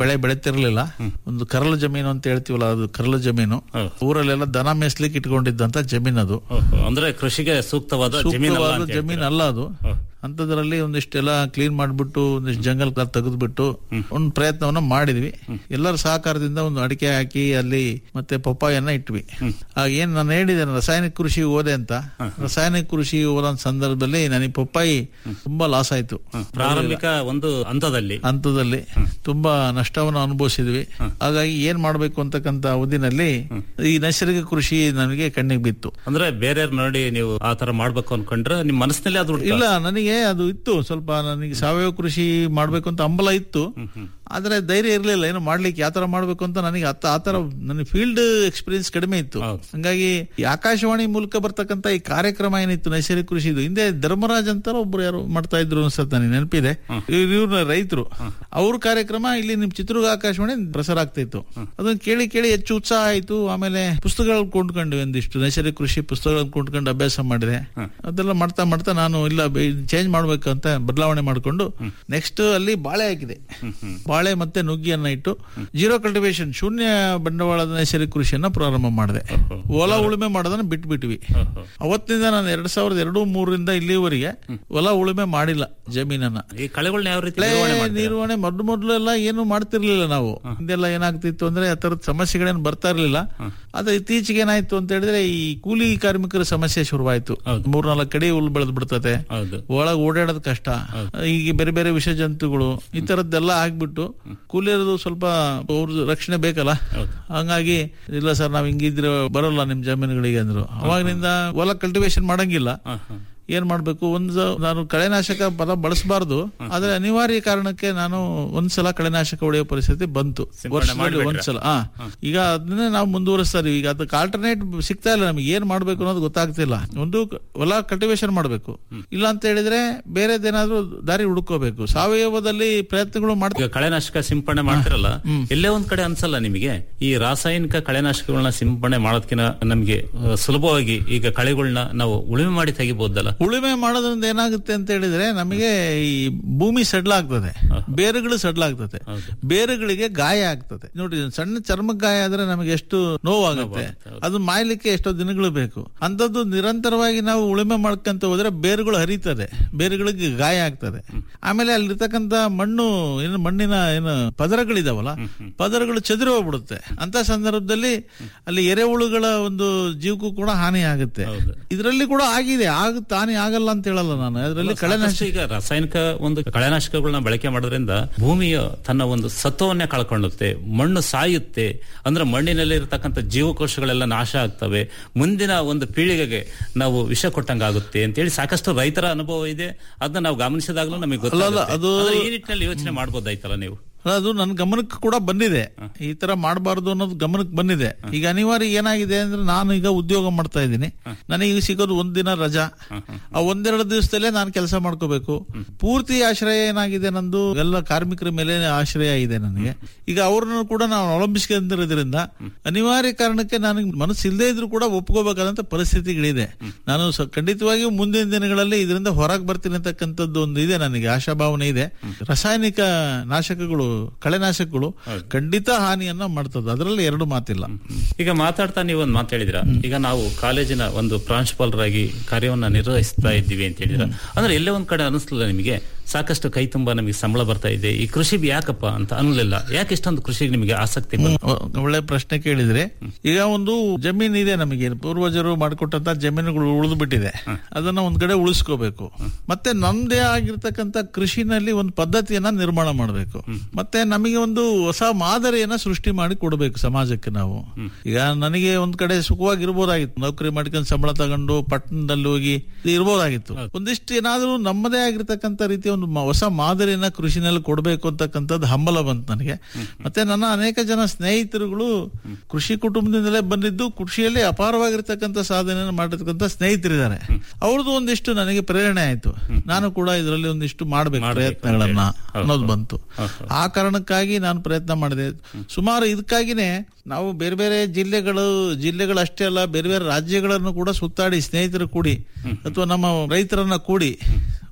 ಬೆಳೆ ಬೆಳೆತಿರ್ಲಿಲ್ಲ ಒಂದು ಕರಲು ಜಮೀನು ಅಂತ ಹೇಳ್ತೀವಲ್ಲ ಅದು ಕರಲು ಜಮೀನು ಊರಲ್ಲೆಲ್ಲ ದನ ಮೇಯಿಸ್ಲಿಕ್ಕೆ ಇಟ್ಕೊಂಡಿದ್ದಂತ ಜಮೀನ್ ಅದು ಅಂದ್ರೆ ಕೃಷಿಗೆ ಸೂಕ್ತವಾದ ಜಮೀನಲ್ಲ ಸೂಕ್ತವಾದ ಅಂತ ಜಮೀನ್ ಅಲ್ಲ ಅದು ಅಂತದ್ರಲ್ಲಿ ಒಂದಿಷ್ಟೆಲ್ಲ ಕ್ಲೀನ್ ಮಾಡ್ಬಿಟ್ಟು ಒಂದಿಷ್ಟು ಜಂಗಲ್ ತೆಗೆದ್ಬಿಟ್ಟು ಒಂದು ಪ್ರಯತ್ನವನ್ನ ಮಾಡಿದ್ವಿ ಎಲ್ಲರ ಸಹಕಾರದಿಂದ ಒಂದು ಅಡಿಕೆ ಹಾಕಿ ಅಲ್ಲಿ ಮತ್ತೆ ಪಪ್ಪಾಯನ್ನ ಇಟ್ವಿ ಆಗ ಏನ್ ನಾನು ಹೇಳಿದೆ ರಾಸಾಯನಿಕ ಕೃಷಿ ಓದೆ ಅಂತ ರಾಸಾಯನಿಕ ಕೃಷಿ ಓದೋ ಸಂದರ್ಭದಲ್ಲಿ ನನಗೆ ಪಪ್ಪಾಯಿ ತುಂಬಾ ಲಾಸ್ ಆಯ್ತು ಪ್ರಾರಂಭಿಕ ಒಂದು ಹಂತದಲ್ಲಿ ಹಂತದಲ್ಲಿ ತುಂಬಾ ನಷ್ಟವನ್ನು ಅನುಭವಿಸಿದ್ವಿ ಹಾಗಾಗಿ ಏನ್ ಮಾಡ್ಬೇಕು ಅಂತಕ್ಕಂತ ಅವಧಿನಲ್ಲಿ ಈ ನೈಸರ್ಗಿಕ ಕೃಷಿ ನನಗೆ ಕಣ್ಣಿಗೆ ಬಿತ್ತು ಅಂದ್ರೆ ಬೇರೆಯವ್ರ ನೋಡಿ ನೀವು ಆ ತರ ಮಾಡ್ಬೇಕು ಅನ್ಕೊಂಡ್ರೆ ನಿಮ್ ಮನಸ್ಸಿನಲ್ಲಿ ಅದು ಹುಡ್ತಾ? ಇಲ್ಲ ನನಗೆ ಅದು ಇತ್ತು ಸ್ವಲ್ಪ ನನಗೆ ಸಾವಯವ ಕೃಷಿ ಮಾಡ್ಬೇಕು ಅಂತ ಹಂಬಲ ಇತ್ತು ಆದ್ರೆ ಧೈರ್ಯ ಇರ್ಲಿಲ್ಲ ಏನು ಮಾಡ್ಲಿಕ್ಕೆ ಯಾವ ತರ ಮಾಡ್ಬೇಕು ಅಂತ ನನಗೆ ಆತ ಆತರ ನನಗೆ ಫೀಲ್ಡ್ ಎಕ್ಸ್ಪೀರಿಯನ್ಸ್ ಕಡಿಮೆ ಇತ್ತು ಹಂಗಾಗಿ ಈ ಆಕಾಶವಾಣಿ ಮೂಲಕ ಬರ್ತಕ್ಕಂತ ಈ ಕಾರ್ಯಕ್ರಮ ಏನಿತ್ತು ನೈಸರ್ಗಿಕ ಕೃಷಿ ಇದು ಹಿಂದೆ ಧರ್ಮರಾಜ್ ಅಂತ ಒಬ್ರು ಯಾರು ಮಾಡ್ತಾ ಇದ್ರು ಅನ್ಸುತ್ತೆ ನನಗೆ ನೆನಪಿದೆ ಇವ್ರ ರೈತರು ಅವ್ರ ಕಾರ್ಯಕ್ರಮ ಇಲ್ಲಿ ನಿಮ್ ಚಿತ್ರದುರ್ಗ ಆಕಾಶವಾಣಿ ಪ್ರಸಾರ ಆಗ್ತಾ ಇತ್ತು ಅದನ್ನ ಕೇಳಿ ಕೇಳಿ ಹೆಚ್ಚು ಉತ್ಸಾಹ ಆಯ್ತು ಆಮೇಲೆ ಪುಸ್ತಕಗಳು ಕೊಂಡ್ಕೊಂಡ್ವಿ ಒಂದಿಷ್ಟು ನೈಸರ್ಗಿಕ ಕೃಷಿ ಪುಸ್ತಕಗಳನ್ನು ಕೊಂಡ್ಕೊಂಡು ಅಭ್ಯಾಸ ಮಾಡಿದೆ ಅದೆಲ್ಲ ಮಾಡ್ತಾ ಮಾಡ್ತಾ ನಾನು ಇಲ್ಲ ಚೇಂಜ್ ಮಾಡ್ಬೇಕು ಅಂತ ಬದಲಾವಣೆ ಮಾಡ್ಕೊಂಡು ನೆಕ್ಸ್ಟ್ ಅಲ್ಲಿ ಬಾಳೆ ಹಾಕಿದೆ ಬಾಳೆ ಮತ್ತೆ ನುಗ್ಗಿಯನ್ನ ಇಟ್ಟು ಜೀರೋ ಕಲ್ಟಿವೇಶನ್ ಶೂನ್ಯ ಬಂಡವಾಳದ ನೈಸರ್ಗಿಕ ಕೃಷಿಯನ್ನ ಪ್ರಾರಂಭ ಮಾಡಿದೆ ಹೊಲ ಉಳುಮೆ ಮಾಡೋದನ್ನ ಬಿಟ್ಬಿಟ್ವಿ ಅವತ್ತಿನಿಂದ ನಾನು ಎರಡ್ ಸಾವಿರದ ಎರಡು ಮೂರರಿಂದ ಇಲ್ಲಿವರೆಗೆ ಹೊಲ ಉಳುಮೆ ಮಾಡಿಲ್ಲ ಜಮೀನನ್ನ ಈ ಕಳೆಗಳನ್ನ ಯಾವ ರೀತಿ ಬೆಳೆ ನಿರ್ವಹಣೆ ಮಾಡ್ತೀರಾ? ನಿರ್ವಹಣೆ ಮೊದಲು ಮೊದಲೆಲ್ಲ ಏನು ಮಾಡ್ತಿರ್ಲಿಲ್ಲ ನಾವು ಹಿಂದೆಲ್ಲ ಏನಾಗ್ತಿತ್ತು ಅಂದ್ರೆ ಆ ತರದ ಸಮಸ್ಯೆಗಳೇನು ಬರ್ತಾ ಇರ್ಲಿಲ್ಲ ಆದ್ರೆ ಇತ್ತೀಚೆಗೆ ಏನಾಯ್ತು ಅಂತ ಹೇಳಿದ್ರೆ ಈ ಕೂಲಿ ಕಾರ್ಮಿಕರ ಸಮಸ್ಯೆ ಶುರುವಾಯ್ತು ಮೂರ್ನಾಲ್ಕು ಕಡೆ ಹುಲ್ ಬೆಳೆದ್ ಬಿಡ್ತತೆ ಒಳಗ್ ಓಡಾಡೋದ್ ಕಷ್ಟ ಈಗ ಬೇರೆ ಬೇರೆ ವಿಷ ಜಂತುಗಳು ಈ ತರದ್ದೆಲ್ಲ ಆಗ್ಬಿಟ್ಟು ಕೂಲಿಯರದು ಸ್ವಲ್ಪ ಅವ್ರ ರಕ್ಷಣೆ ಬೇಕಲ್ಲ ಹಂಗಾಗಿ ಇಲ್ಲ ಸರ್ ನಾವ್ ಹಿಂಗಿದ್ರೆ ಬರಲ್ಲ ನಿಮ್ ಜಮೀನುಗಳಿಗೆ ಅಂದ್ರು ಅವಾಗಿನಿಂದ ಹೊಲ ಕಲ್ಟಿವೇಶನ್ ಮಾಡಂಗಿಲ್ಲ ಏನ್ ಮಾಡ್ಬೇಕು ಒಂದು ನಾನು ಕಳೆನಾಶಕ ಪದ ಬಳಸಬಾರ್ದು ಆದ್ರೆ ಅನಿವಾರ್ಯ ಕಾರಣಕ್ಕೆ ನಾನು ಒಂದ್ಸಲ ಕಳೆನಾಶಕ ಹೊಡೆಯೋ ಪರಿಸ್ಥಿತಿ ಬಂತು ವರ್ಷದಲ್ಲಿ ಮಾಡ್ಬಿಟ್ರಾ? ಒಂದ್ಸಲ ಹಾ ಈಗ ಅದನ್ನೇ ನಾವು ಮುಂದುವರಿಸ್ತಾ ಇದೀವಿ ಈಗ ಅದಕ್ಕೆ ಆಲ್ಟರ್ನೇಟ್ ಸಿಗ್ತಾ ಇಲ್ಲ ನಮಗೆ ಏನ್ ಮಾಡ್ಬೇಕು ಅನ್ನೋದು ಗೊತ್ತಾಗ್ತಿಲ್ಲ ಒಂದು ಹೊಲ ಕಲ್ಟಿವೇಶನ್ ಮಾಡ್ಬೇಕು ಇಲ್ಲ ಅಂತ ಹೇಳಿದ್ರೆ ಬೇರೆದೇನಾದ್ರೂ ದಾರಿ ಹುಡುಕೋಬೇಕು ಸಾವಯವದಲ್ಲಿ ಪ್ರಯತ್ನಗಳು ಮಾಡ್ತೀವಿ ಈಗ ಕಳೆನಾಶಕ ಸಿಂಪಡಣೆ ಮಾಡ್ತಿರಲ್ಲ ಎಲ್ಲೇ ಒಂದ್ ಕಡೆ ಅನ್ಸಲ್ಲ ನಿಮಗೆ ಈ ರಾಸಾಯನಿಕ ಕಳೆನಾಶಕಗಳನ್ನ ಸಿಂಪಡಣೆ ಮಾಡೋದಕ್ಕಿಂತ ನಮಗೆ ಆ, ಸುಲಭವಾಗಿ ಈಗ ಕಳೆಗಳನ್ನ ನಾವು ಉಳುಮೆ ಮಾಡಿ ತೆಗಿಬಹುದಲ್ಲ ಉಳುಮೆ ಮಾಡೋದ್ರಿಂದ ಏನಾಗುತ್ತೆ ಅಂತ ಹೇಳಿದ್ರೆ ನಮಗೆ ಈ ಭೂಮಿ ಸಡ್ಲಾಗ್ತದೆ ಬೇರುಗಳು ಸಡ್ಲಾಗ್ತದೆ ಬೇರುಗಳಿಗೆ ಗಾಯ ಆಗ್ತದೆ ನೋಡಿ ಸಣ್ಣ ಚರ್ಮಕ್ಕೆ ಗಾಯ ಆದ್ರೆ ನಮಗೆ ಎಷ್ಟು ನೋವಾಗುತ್ತೆ ಅದು ಮಾಯ್ಲಿಕ್ಕೆ ಎಷ್ಟೋ ದಿನಗಳು ಬೇಕು ಅಂತದ್ದು ನಿರಂತರವಾಗಿ ನಾವು ಉಳುಮೆ ಮಾಡ್ಕೊಂತ ಹೋದ್ರೆ ಬೇರುಗಳು ಹರಿತದೆ ಬೇರುಗಳಿಗೆ ಗಾಯ ಆಗ್ತದೆ ಆಮೇಲೆ ಅಲ್ಲಿರ್ತಕ್ಕಂತ ಮಣ್ಣು ಏನು ಮಣ್ಣಿನ ಏನು ಪದರಗಳಿದಾವಲ್ಲ ಪದರಗಳು ಚದುರಿ ಹೋಗ್ಬಿಡುತ್ತೆ ಅಂತ ಸಂದರ್ಭದಲ್ಲಿ ಅಲ್ಲಿ ಎರೆಹುಳುಗಳ ಒಂದು ಜೀವಕ್ಕೂ ಕೂಡ ಹಾನಿ ಆಗುತ್ತೆ ಇದರಲ್ಲಿ ಕೂಡ ಆಗಿದೆ ಆಗ ತಾನೇ ಆಗಲ್ಲ ಅಂತ ಹೇಳಲ್ಲ ನಾನು ಅದರಲ್ಲಿ ಕಳೆನಾಶ ಸಾಕಷ್ಟು ಈಗ ರಾಸಾಯನಿಕ ಒಂದು ಕಳೆನಾಶಕಗಳನ್ನ ಬಳಕೆ ಮಾಡೋದ್ರಿಂದ ಭೂಮಿಯ ತನ್ನ ಒಂದು ಸತ್ವವನ್ನೇ ಕಳ್ಕೊಳ್ಳುತ್ತೆ ಮಣ್ಣು ಸಾಯುತ್ತೆ ಅಂದ್ರೆ ಮಣ್ಣಿನಲ್ಲಿ ಇರತಕ್ಕಂಥ ಜೀವಕೋಶಗಳೆಲ್ಲ ನಾಶ ಆಗ್ತವೆ ಮುಂದಿನ ಒಂದು ಪೀಳಿಗೆಗೆ ನಾವು ವಿಷ ಕೊಟ್ಟಂಗಾಗುತ್ತೆ ಅಂತೇಳಿ ಸಾಕಷ್ಟು ರೈತರ ಅನುಭವ ಇದೆ ಅದನ್ನ ನಾವು ಗಮನಿಸಿದಾಗಲೂ ನಮಗೆ ಅಲ್ಲ, ಅಲ್ಲ, ಗೊತ್ತಾಗುತ್ತೆ ಅದು- ಆದ್ರೆ ಈ ನಿಟ್ಟಿನಲ್ಲಿ ಯೋಚನೆ ಮಾಡ್ಬೋದಾಯ್ತಲ್ಲ ನೀವು ಅದು ನನ್ನ ಗಮನಕ್ಕೆ ಕೂಡ ಬಂದಿದೆ ಈ ತರ ಮಾಡಬಾರ್ದು ಅನ್ನೋದು ಗಮನಕ್ಕೆ ಬಂದಿದೆ ಈಗ ಅನಿವಾರ್ಯ ಏನಾಗಿದೆ ಅಂದ್ರೆ ನಾನು ಈಗ ಉದ್ಯೋಗ ಮಾಡ್ತಾ ಇದ್ದೀನಿ ನನಗೆ ಸಿಗೋದು ಒಂದಿನ ರಜಾ ಆ ಒಂದೆರಡು ದಿವಸದಲ್ಲೇ ನಾನು ಕೆಲಸ ಮಾಡ್ಕೋಬೇಕು ಪೂರ್ತಿ ಆಶ್ರಯ ಏನಾಗಿದೆ ನಂದು ಎಲ್ಲ ಕಾರ್ಮಿಕರ ಮೇಲೆ ಆಶ್ರಯ ಇದೆ ನನಗೆ ಈಗ ಅವ್ರನ್ನ ಕೂಡ ನಾವು ಅವಲಂಬಿಸ್ಕೊಂಡಿರೋದ್ರಿಂದ ಅನಿವಾರ್ಯ ಕಾರಣಕ್ಕೆ ನನಗೆ ಮನಸ್ಸು ಇಲ್ಲದೆ ಇದ್ರೂ ಕೂಡ ಒಪ್ಕೋಬೇಕಾದಂತ ಪರಿಸ್ಥಿತಿಗಳಿದೆ ನಾನು ಸ- ಖಂಡಿತವಾಗಿಯೂ ಮುಂದಿನ ದಿನಗಳಲ್ಲಿ ಇದರಿಂದ ಹೊರಗೆ ಬರ್ತೀನಿ ಅಂತಕ್ಕಂಥದ್ದು ಒಂದು ಇದೆ ನನಗೆ ಆಶಾಭಾವನೆ ಇದೆ ರಾಸಾಯನಿಕ ನಾಶಕಗಳು ಕಳೆನಾಶಕಗಳು ಖಂಡಿತ ಹಾನಿಯನ್ನ ಮಾಡ್ತದೆ ಅದರಲ್ಲಿ ಎರಡು ಮಾತಿಲ್ಲ ಈಗ ಮಾತಾಡ್ತಾ ನೀವು ಒಂದು ಮಾತು ಹೇಳಿದ್ರ ಈಗ ನಾವು ಕಾಲೇಜಿನ ಒಂದು ಪ್ರಾಂಶುಪಾಲರಾಗಿ ಕಾರ್ಯವನ್ನ ನಿರ್ವಹಿಸ್ತಾ ಇದ್ದೀವಿ ಅಂತ ಹೇಳಿದ್ರ ಅಂದ್ರೆ ಎಲ್ಲೇ ಒಂದ್ ಕಡೆ ಅನಿಸ್ಲಿಲ್ಲ ನಿಮಗೆ ಸಾಕಷ್ಟು ಕೈ ತುಂಬಾ ನಮಗೆ ಸಂಬಳ ಬರ್ತಾ ಇದೆ ಈ ಕೃಷಿ ಯಾಕಪ್ಪ ಅಂತ ಅನ್ಲಿಲ್ಲ ಯಾಕೆ ಇಷ್ಟೊಂದು ಕೃಷಿಗೆ ನಿಮಗೆ ಆಸಕ್ತಿ ಬಂತು? ಒ- ಒಳ್ಳೆ ಪ್ರಶ್ನೆ ಕೇಳಿದ್ರೆ ಈಗ ಒಂದು ಜಮೀನ್ ಇದೆ ನಮಗೆ ಪೂರ್ವಜರು ಮಾಡಿಕೊಟ್ಟಂತ ಜಮೀನುಗಳು ಉಳಿದು ಬಿಟ್ಟಿದೆ ಅದನ್ನ ಒಂದ್ ಕಡೆ ಉಳಿಸ್ಕೋಬೇಕು ಮತ್ತೆ ನಮ್ದೇ ಆಗಿರ್ತಕ್ಕಂತ ಕೃಷಿನಲ್ಲಿ ಒಂದು ಪದ್ಧತಿಯನ್ನ ನಿರ್ಮಾಣ ಮಾಡಬೇಕು ಮತ್ತೆ ನಮಗೆ ಒಂದು ಹೊಸ ಮಾದರಿಯನ್ನ ಸೃಷ್ಟಿ ಮಾಡಿ ಕೊಡಬೇಕು ಸಮಾಜಕ್ಕೆ ನಾವು ಈಗ ನನಗೆ ಒಂದ್ ಕಡೆ ಸುಖವಾಗಿ ಇರ್ಬೋದಾಗಿತ್ತು ನೌಕರಿ ಮಾಡ್ಕೊಂಡು ಸಂಬಳ ತಗೊಂಡು ಪಟ್ಟಣದಲ್ಲಿ ಹೋಗಿ ಇರ್ಬೋದಾಗಿತ್ತು ಒಂದಿಷ್ಟು ಏನಾದ್ರೂ ನಮ್ಮದೇ ಆಗಿರ್ತಕ್ಕಂಥ ರೀತಿಯ ಒಂದು ಮ- ಹೊಸ ಮಾದರಿಯನ್ನ ಕೃಷಿನಲ್ಲಿ ಕೊಡಬೇಕು ಅಂತಕ್ಕಂಥದ್ದು ಹಂಬಲ ಬಂತು ನನಗೆ ಮತ್ತೆ ನನ್ನ ಅನೇಕ ಜನ ಸ್ನೇಹಿತರುಗಳು ಕೃಷಿ ಕುಟುಂಬದಿಂದಲೇ ಬಂದಿದ್ದು ಕೃಷಿಯಲ್ಲಿ ಅಪಾರವಾಗಿರ್ತಕ್ಕಂಥ ಸಾಧನೆಯನ್ನು ಮಾಡಿರ್ತಕ್ಕಂಥ ಸ್ನೇಹಿತರಿದ್ದಾರೆ ಅವ್ರದ್ದು ಒಂದಿಷ್ಟು ನನಗೆ ಪ್ರೇರಣೆ ಆಯ್ತು ನಾನು ಕೂಡ ಇದರಲ್ಲಿ ಒಂದಿಷ್ಟು ಮಾಡ್ಬೇಕು ಪ್ರಯತ್ನಗಳನ್ನ ಅನ್ನೋದು ಬಂತು ಆ ಕಾರಣಕ್ಕಾಗಿ ನಾನು ಪ್ರಯತ್ನ ಮಾಡಿದೆ ಸುಮಾರು ಇದಕ್ಕಾಗಿನೇ ನಾವು ಬೇರೆ ಬೇರೆ ಜಿಲ್ಲೆಗಳು ಜಿಲ್ಲೆಗಳು ಅಷ್ಟೇ ಅಲ್ಲ ಬೇರೆ ಬೇರೆ ರಾಜ್ಯಗಳನ್ನು ಕೂಡ ಸುತ್ತಾಡಿ ಸ್ನೇಹಿತರು ಕೂಡಿ ಅಥವಾ ನಮ್ಮ ರೈತರನ್ನ ಕೂಡಿ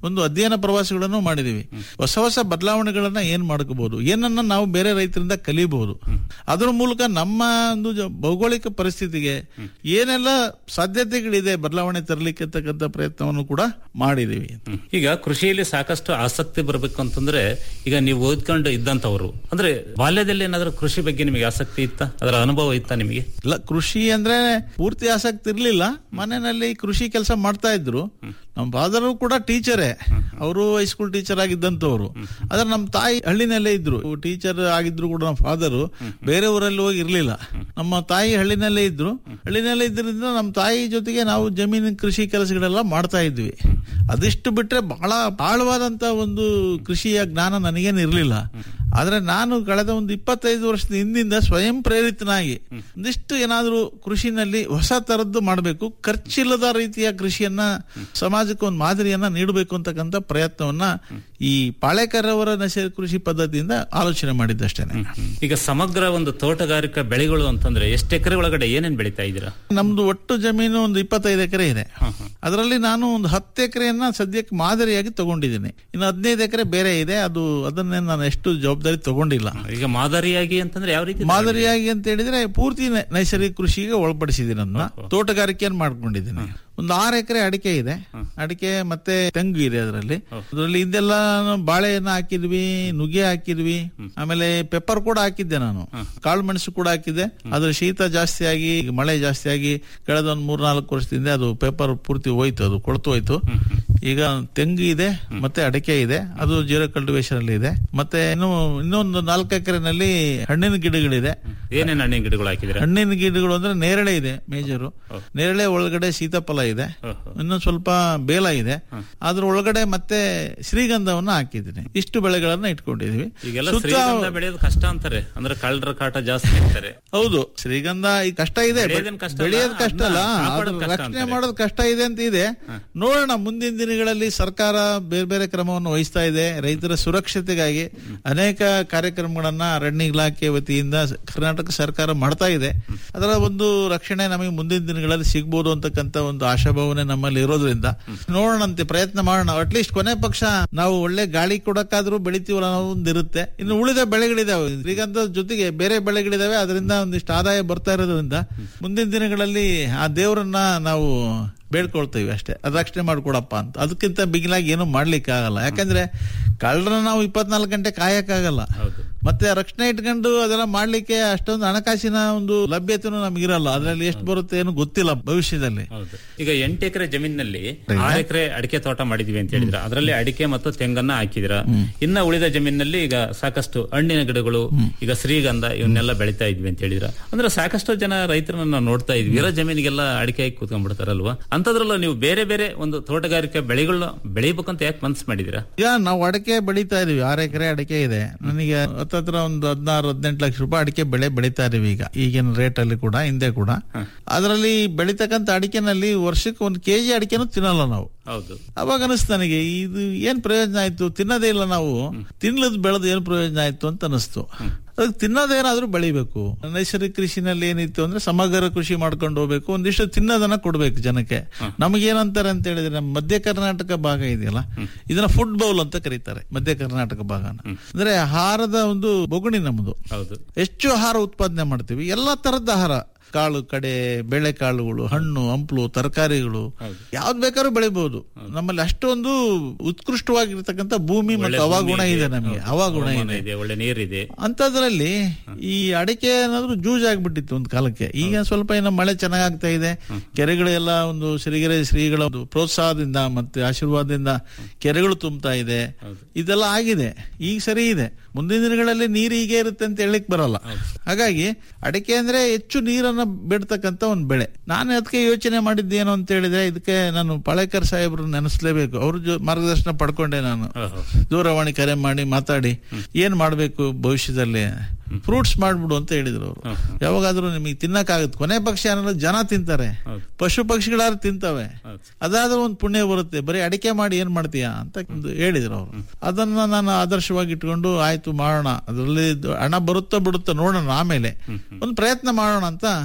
ಒಂದು ಅಧ್ಯಯನ ಪ್ರವಾಸಗಳನ್ನು ಮಾಡಿದೀವಿ ಹೊಸ ಹೊಸ ಬದಲಾವಣೆಗಳನ್ನ ಏನ್ ಮಾಡ್ಕೋಬಹುದು ಏನನ್ನ ನಾವು ಬೇರೆ ರೈತರಿಂದ ಕಲಿಬಹುದು ಅದರ ಮೂಲಕ ನಮ್ಮ ಒಂದು ಜ- ಭೌಗೋಳಿಕ ಪರಿಸ್ಥಿತಿಗೆ ಏನೆಲ್ಲ ಸಾಧ್ಯತೆಗಳಿದೆ ಬದಲಾವಣೆ ತರಲಿಕ್ಕೆ ಅಂತಕ್ಕಂಥ ಪ್ರಯತ್ನವನ್ನು ಕೂಡ ಮಾಡಿದೀವಿ ಈಗ ಕೃಷಿಯಲ್ಲಿ ಸಾಕಷ್ಟು ಆಸಕ್ತಿ ಬರಬೇಕು ಅಂತಂದ್ರೆ ಈಗ ನೀವು ಓದ್ಕೊಂಡು ಇದ್ದಂತವ್ರು ಅಂದ್ರೆ ಬಾಲ್ಯದಲ್ಲಿ ಏನಾದ್ರೂ ಕೃಷಿ ಬಗ್ಗೆ ನಿಮಗೆ ಆಸಕ್ತಿ ಇತ್ತ ಅದರ ಅನುಭವ ಇತ್ತ ನಿಮಗೆ ಇಲ್ಲ ಕೃಷಿ ಅಂದ್ರೆ ಪೂರ್ತಿ ಆಸಕ್ತಿ ಇರ್ಲಿಲ್ಲ ಮನೆಯಲ್ಲಿ ಕೃಷಿ ಕೆಲಸ ಮಾಡ್ತಾ ಇದ್ರು ನಮ್ಮ ಫಾದರು ಕೂಡ ಟೀಚರೇ ಅವರು ಹೈಸ್ಕೂಲ್ ಟೀಚರ್ ಆಗಿದ್ದಂತವ್ರು ಆದ್ರೆ ನಮ್ಮ ತಾಯಿ ಹಳ್ಳಿನಲ್ಲೇ ಇದ್ರು ಟೀಚರ್ ಆಗಿದ್ರು ಕೂಡ ನಮ್ಮ ಫಾದರು ಬೇರೆ ಊರಲ್ಲಿ ಹೋಗಿ ಇರ್ಲಿಲ್ಲ ನಮ್ಮ ತಾಯಿ ಹಳ್ಳಿನಲ್ಲೇ ಇದ್ರು ಹಳ್ಳಿನಲ್ಲೇ ಇದ್ರಿಂದ ನಮ್ಮ ತಾಯಿ ಜೊತೆಗೆ ನಾವು ಜಮೀನು ಕೃಷಿ ಕೆಲಸಗಳೆಲ್ಲ ಮಾಡ್ತಾ ಇದ್ವಿ ಅದಿಷ್ಟು ಬಿಟ್ರೆ ಬಹಳ ಆಳವಾದಂತ ಒಂದು ಕೃಷಿಯ ಜ್ಞಾನ ನನಗೇನು ಇರಲಿಲ್ಲ ಆದ್ರೆ ನಾನು ಕಳೆದ ಒಂದು ಇಪ್ಪತ್ತೈದು ವರ್ಷದ ಹಿಂದಿಂದ ಸ್ವಯಂ ಪ್ರೇರಿತನಾಗಿ ಒಂದಿಷ್ಟು ಏನಾದರೂ ಕೃಷಿನಲ್ಲಿ ಹೊಸ ತರದ್ದು ಮಾಡಬೇಕು ಖರ್ಚಿಲ್ಲದ ರೀತಿಯ ಕೃಷಿಯನ್ನ ಸಮಾಜಕ್ಕೆ ಒಂದು ಮಾದರಿಯನ್ನ ನೀಡಬೇಕು ಅಂತಕ್ಕಂಥ ಪ್ರಯತ್ನವನ್ನ ಈ ಪಾಳೇಕರ್ ಅವರ ನೈಸರ್ಗಿಕ ಕೃಷಿ ಪದ್ಧತಿಯಿಂದ ಆಲೋಚನೆ ಮಾಡಿದ್ದಷ್ಟೇನೆ ಈಗ ಸಮಗ್ರ ಒಂದು ತೋಟಗಾರಿಕಾ ಬೆಳೆಗಳು ಅಂತಂದ್ರೆ ಎಷ್ಟು ಎಕರೆ ಒಳಗಡೆ ಏನೇನ್ ಬೆಳೀತಾ ಇದ್ದೀರಾ ನಮ್ದು ಒಟ್ಟು ಜಮೀನು ಒಂದು ಇಪ್ಪತ್ತೈದು ಎಕರೆ ಇದೆ ಅದರಲ್ಲಿ ನಾನು ಒಂದು ಹತ್ತು ಎಕರೆಯನ್ನ ಸದ್ಯಕ್ಕೆ ಮಾದರಿಯಾಗಿ ತಗೊಂಡಿದ್ದೀನಿ ಇನ್ನು ಹದಿನೈದು ಎಕರೆ ಬೇರೆ ಇದೆ ಅದು ಅದನ್ನೇ ನಾನು ಎಷ್ಟು ಜವಾಬ್ದಾರಿ ತಗೊಂಡಿಲ್ಲ ಈಗ ಮಾದರಿಯಾಗಿ ಅಂತಂದ್ರೆ ಯಾವ ರೀತಿ ಮಾದರಿಯಾಗಿ ಅಂತ ಹೇಳಿದ್ರೆ ಪೂರ್ತಿ ನೈ- ನೈಸರ್ಗಿಕ ಕೃಷಿಗೆ ಒಳಪಡಿಸಿದ್ದೀನಿ ನನ್ನ ತೋಟಗಾರಿಕೆಯನ್ನು ಮಾಡ್ಕೊಂಡಿದ್ದೀನಿ ಒಂದು ಆರು ಎಕರೆ ಅಡಿಕೆ ಇದೆ ಅಡಿಕೆ ಮತ್ತೆ ತೆಂಗು ಇದೆ ಅದರಲ್ಲಿ ಅದರಲ್ಲಿ ಇದೆಲ್ಲ ಬಾಳೆಯನ್ನ ಹಾಕಿದ್ವಿ ನುಗ್ಗೆ ಹಾಕಿದ್ವಿ ಆಮೇಲೆ ಪೆಪ್ಪರ್ ಕೂಡ ಹಾಕಿದ್ದೆ ನಾನು ಕಾಳು ಮೆಣಸು ಕೂಡ ಹಾಕಿದ್ದೆ ಅದ್ರ ಶೀತ ಜಾಸ್ತಿ ಆಗಿ ಈಗ ಮಳೆ ಜಾಸ್ತಿ ಆಗಿ ಕಳೆದ ಒಂದು ಮೂರ್ನಾಲ್ಕು ವರ್ಷದಿಂದ ಅದು ಪೇಪರ್ ಪೂರ್ತಿ ಹೋಯ್ತು ಅದು ಕೊಳ್ತು ಹೋಯ್ತು ಈಗ ತೆಂಗು ಇದೆ ಮತ್ತೆ ಅಡಿಕೆ ಇದೆ ಅದು ಜೀರೋ ಕಲ್ಟಿವೇಶನ್ ಅಲ್ಲಿ ಇದೆ ಮತ್ತೆ ಇನ್ನು ಇನ್ನೊಂದು ನಾಲ್ಕು ಎಕರೆನಲ್ಲಿ ಹಣ್ಣಿನ ಗಿಡಗಳಿದೆ ಏನೇನ್ ಹಣ್ಣಿನ ಗಿಡಗಳು ಹಾಕಿದ್ದೀರಾ ಹಣ್ಣಿನ ಗಿಡಗಳು ಅಂದ್ರೆ ನೇರಳೆ ಇದೆ ಮೇಜರು ನೇರಳೆ ಒಳಗಡೆ ಸೀತಾಫಲ ಇದೆ ಇನ್ನು ಸ್ವಲ್ಪ ಬೇಲ ಇದೆ ಅದ್ರ ಒಳಗಡೆ ಮತ್ತೆ ಶ್ರೀಗಂಧವನ್ನ ಹಾಕಿದ್ದೀನಿ ಇಷ್ಟು ಬೆಳೆಗಳನ್ನ ಇಟ್ಕೊಂಡಿದೀವಿ ಈಗೆಲ್ಲ ಸುತ್ತ ಶ್ರೀಗಂಧ ಬೆಳೆಯೋದು ಕಷ್ಟ ಅಂತಾರೆ ಅಂದ್ರೆ ಕಳ್ಳರ ಕಾಟ ಜಾಸ್ತಿ ಇರ್ತಾರೆ ಹೌದು ಶ್ರೀಗಂಧ ಈ ಕಷ್ಟ ಇದೆ ಬೆಳೆಯೋದೇನ್ ಕಷ್ಟ ಅಲ್ಲ, ಬೆಳೆಯೋದು ಕಷ್ಟ ಅಲ್ಲ ಅದನ್ನ ಕಾಪಾಡೋದು ಅದ್ರ ಕಷ್ಟ ರಕ್ಷಣೆ ಅಂತಾರೆ. ಮಾಡೋದು ಕಷ್ಟ ಇದೆ ಅಂತ ಇದೆ ನೋಡೋಣ ಮುಂದಿನ ದಿನಗಳಲ್ಲಿ ಸರ್ಕಾರ ಬೇರೆ ಬೇರೆ ಕ್ರಮವನ್ನು ವಹಿಸ್ತಾ ಇದೆ ರೈತರ ಸುರಕ್ಷತೆಗಾಗಿ ಅನೇಕ ಕಾರ್ಯಕ್ರಮಗಳನ್ನ ಅರಣ್ಯ ಇಲಾಖೆ ವತಿಯಿಂದ ಕರ್ನಾಟಕ ಸರ್ಕಾರ ಮಾಡ್ತಾ ಇದೆ ಅದರ ಒಂದು ರಕ್ಷಣೆ ನಮಗೆ ಮುಂದಿನ ದಿನಗಳಲ್ಲಿ ಸಿಗ್ಬೋದು ಅಂತಕ್ಕಂಥ ಒಂದು ಆಶಾಭಾವನೆ ನಮ್ಮಲ್ಲಿ ಇರೋದ್ರಿಂದ ನೋಡೋಣಂತೆ ಪ್ರಯತ್ನ ಮಾಡೋಣ ಅಟ್ಲೀಸ್ಟ್ ಕೊನೆ ಪಕ್ಷ ನಾವು ಒಳ್ಳೆ ಗಾಳಿ ಕೊಡಕ್ಕಾದ್ರೂ ಬೆಳಿತೀವಲ್ಲ ಅನ್ನೋ ಒಂದು ಇರುತ್ತೆ ಇನ್ನು ಉಳಿದ ಬೆಳೆಗಳಿದಾವೆ ಶ್ರೀಗಂಧದ ಜೊತೆಗೆ ಬೇರೆ ಬೆಳೆಗಳಿದಾವೆ ಅದರಿಂದ ಒಂದಿಷ್ಟು ಆದಾಯ ಬರ್ತಾ ಇರೋದ್ರಿಂದ ಮುಂದಿನ ದಿನಗಳಲ್ಲಿ ಆ ದೇವರನ್ನ ನಾವು ಬೇಡ್ಕೊಳ್ತೀವಿ ಅಷ್ಟೇ ಅದು ರಕ್ಷಣೆ ಮಾಡ್ಕೊಡಪ್ಪ ಅಂತ ಅದಕ್ಕಿಂತ ಬಿಗಿಲಾಗಿ ಏನು ಮಾಡ್ಲಿಕ್ಕೆ ಆಗಲ್ಲ ಯಾಕಂದ್ರೆ ಕಳ್ಳರನ್ನ ನಾವು ಇಪ್ಪತ್ನಾಲ್ಕು ಗಂಟೆ ಕಾಯಕ್ಕಾಗಲ್ಲ ಮತ್ತೆ ರಕ್ಷಣೆ ಇಟ್ಕೊಂಡು ಅದೆಲ್ಲ ಮಾಡ್ಲಿಕ್ಕೆ ಅಷ್ಟೊಂದು ಹಣಕಾಸಿನ ಒಂದು ಲಭ್ಯತೆನೂ ನಮ್ಗಿರಲ್ಲ ಅದ್ರಲ್ಲಿ ಎಷ್ಟು ಬರುತ್ತೆ ಏನು ಗೊತ್ತಿಲ್ಲ ಭವಿಷ್ಯದಲ್ಲಿ ಹೌದು ಈಗ ಎಂಟು ಎಕರೆ ಜಮೀನಿನಲ್ಲಿ ಆರು ಎಕರೆ ಅಡಿಕೆ ತೋಟ ಮಾಡಿದೀವಿ ಅಂತ ಹೇಳಿದ್ರ ಅದರಲ್ಲಿ ಅಡಿಕೆ ಮತ್ತು ತೆಂಗನ್ನ ಹಾಕಿದಿರ ಇನ್ನ ಉಳಿದ ಜಮೀನಿನಲ್ಲಿ ಈಗ ಸಾಕಷ್ಟು ಹಣ್ಣಿನ ಗಿಡಗಳು ಈಗ ಶ್ರೀಗಂಧ ಇವನ್ನೆಲ್ಲ ಬೆಳಿತಾ ಇದ್ವಿ ಅಂತ ಹೇಳಿದ್ರ ಅಂದ್ರೆ ಸಾಕಷ್ಟು ಜನ ರೈತರನ್ನ ನಾವು ನೋಡ್ತಾ ಇದ್ವಿ ಇರೋ ಜಮೀನಿಗೆಲ್ಲ ಅಡಿಕೆ ಹಾಕಿ ಕೂತ್ಕೊಂಡ್ಬಿಡ್ತಾರಲ್ವಾ ಅಂತದ್ರಲ್ಲ ನೀವು ಬೇರೆ ಬೇರೆ ಒಂದು ತೋಟಗಾರಿಕೆ ಬೆಳೆಗಳನ್ನ ಬೆಳಿಬೇಕಂತ ಯಾಕೆ ಮನ್ಸು ಮಾಡಿದಿರಾ ಈಗ ನಾವು ಅಡಿಕೆ ಬೆಳೀತಾ ಇದೀವಿ ಆರು ಎಕರೆ ಅಡಿಕೆ ಇದೆ ನನಗೆ ಹತ್ತತ್ರ ಒಂದು ಹದಿನಾರು ಹದಿನೆಂಟು ಲಕ್ಷ ರೂಪಾಯಿ ಅಡಿಕೆ ಬೆಳೆ ಬೆಳೀತಾ ಇದೀವಿ ಈಗ ಈಗಿನ ರೇಟ್ ಅಲ್ಲಿ ಕೂಡ ಹಿಂದೆ ಕೂಡ ಅದರಲ್ಲಿ ಬೆಳೀತಕ್ಕಂತ ಅಡಿಕೆನಲ್ಲಿ ವರ್ಷಕ್ಕೆ ಒಂದು ಕೆಜಿ ಅಡಿಕೆನೂ ತಿನ್ನಲ್ಲ ನಾವು ಹೌದು ಅವಾಗ ಅನಿಸ್ತು ನನಗೆ ಇದು ಏನ್ ಪ್ರಯೋಜನ ಆಯ್ತು ತಿನ್ನೋದೇ ಇಲ್ಲ ನಾವು ತಿನ್ಲದ್ ಬೆಳೆದು ಏನ್ ಪ್ರಯೋಜನ ಆಯ್ತು ಅಂತ ಅನಿಸ್ತು ಅದಕ್ಕೆ ತಿನ್ನೋದೇನಾದ್ರೂ ಬೆಳಿಬೇಕು ನೈಸರ್ಗಿಕ ಕೃಷಿನಲ್ಲಿ ಏನಿತ್ತು ಅಂದ್ರೆ ಸಮಗ್ರ ಕೃಷಿ ಮಾಡ್ಕೊಂಡು ಹೋಗ್ಬೇಕು ಒಂದಿಷ್ಟು ತಿನ್ನೋದನ್ನ ಕೊಡ್ಬೇಕು ಜನಕ್ಕೆ ನಮಗೇನಂತಾರೆ ಅಂತ ಹೇಳಿದ್ರೆ ನಮ್ಮ ಮಧ್ಯ ಕರ್ನಾಟಕ ಭಾಗ ಇದೆಯಲ್ಲ ಇದನ್ನ ಫುಡ್ ಬೌಲ್ ಅಂತ ಕರೀತಾರೆ ಮಧ್ಯ ಕರ್ನಾಟಕ ಭಾಗನ ಅಂದ್ರೆ ಆಹಾರದ ಒಂದು ಬೊಗಣಿ ನಮ್ದು ಹೌದು ಹೆಚ್ಚು ಆಹಾರ ಉತ್ಪಾದನೆ ಮಾಡ್ತೀವಿ ಎಲ್ಲಾ ತರದ ಆಹಾರ ಕಾಳು ಕಡೆ ಬೇಳೆಕಾಳುಗಳು ಹಣ್ಣು ಹಂಪ್ಲು ತರಕಾರಿಗಳು ಯಾವ್ದು ಬೇಕಾದ್ರೂ ಬೆಳಿಬಹುದು ನಮ್ಮಲ್ಲಿ ಅಷ್ಟೊಂದು ಉತ್ಕೃಷ್ಟವಾಗಿರ್ತಕ್ಕಂಥ ಭೂಮಿ ಒಳ್ಳೆ ಮತ್ತು ಹವಾಗುಣ ಭೂಮಿ ಇದೆ ನಮಗೆ ಹೌದು. ಹವಾಗುಣ ಹವಾಮಾನ ಇದೆ ಇದೆ ಒಳ್ಳೆ ನೀರಿದೆ ಅಂತದ್ರಲ್ಲಿ ಈ ಅಡಿಕೆ ಏನಾದ್ರು ಜೂಜ್ ಆಗ್ಬಿಟ್ಟಿತ್ತು ಒಂದು ಕಾಲಕ್ಕೆ ಈಗ ಸ್ವಲ್ಪ ಏನೋ ಮಳೆ ಚೆನ್ನಾಗ್ತಾ ಇದೆ ಕೆರೆಗಳೆಲ್ಲ ಒಂದು ಸಿರಿಗೆರೆ ಶ್ರೀಗಳ ಒಂದು ಪ್ರೋತ್ಸಾಹದಿಂದ ಮತ್ತೆ ಆಶೀರ್ವಾದದಿಂದ ಕೆರೆಗಳು ತುಂಬ್ತಾ ಇದೆ ಇದೆಲ್ಲ ಆಗಿದೆ ಈಗ ಸರಿ ಇದೆ ಮುಂದಿನ ದಿನಗಳಲ್ಲಿ ನೀರು ಹೀಗೆ ಇರುತ್ತೆ ಅಂತ ಹೇಳಕ್ ಬರಲ್ಲ ಹಾಗಾಗಿ ಅಡಿಕೆ ಅಂದ್ರೆ ಹೆಚ್ಚು ನೀರನ್ನ ಬಿಡ್ತಕ್ಕಂತ ಒಂದು ಬೆಳೆ ನಾನು ಅದಕ್ಕೆ ಯೋಚನೆ ಮಾಡಿದ್ದೇನು ಅಂತ ಹೇಳಿದ್ರೆ ಇದಕ್ಕೆ ನಾನು ಪಾಳೇಕರ್ ಸಾಹೇಬ್ರು ನೆನೆಸ್ಲೇಬೇಕು ಅವ್ರ ಜೊ- ಮಾರ್ಗದರ್ಶನ ಪಡ್ಕೊಂಡೆ ನಾನು ದೂರವಾಣಿ ಕರೆ ಮಾಡಿ ಮಾತಾಡಿ ಏನ್ ಮಾಡ್ಬೇಕು ಭವಿಷ್ಯದಲ್ಲಿ ಫ್ರೂಟ್ಸ್ ಮಾಡ್ಬಿಡು ಅಂತ ಹೇಳಿದ್ರು ಅವರು ಯಾವಾಗಾದ್ರೂ ನಿಮಗೆ ತಿನ್ನಕ್ಕಾಗುತ್ತೆ ಕೊನೆ ಪಕ್ಷ ಏನಾದ್ರು ಜನ ತಿಂತಾರೆ ಪಶು ಪಕ್ಷಿಗಳಾದ್ರು ತಿಂತವೆ ಅದಾದ್ರೂ ಒಂದು ಪುಣ್ಯ ಬರುತ್ತೆ ಬರೀ ಅಡಿಕೆ ಮಾಡಿ ಏನ್ ಮಾಡ್ತೀಯಾ ಅಂತ ಒಂದು ಹೇಳಿದ್ರು ಅವರು ಅದನ್ನ ನಾನು ಆದರ್ಶವಾಗಿ ಇಟ್ಕೊಂಡು ಆಯ್ತು ಮಾಡೋಣ ಅದರಲ್ಲಿ ದ- ಹಣ ಬರುತ್ತೋ ಬಿಡುತ್ತೋ ನೋಡೋಣ ಆಮೇಲೆ ಒಂದು ಪ್ರಯತ್ನ ಮಾಡೋಣ ಅಂತ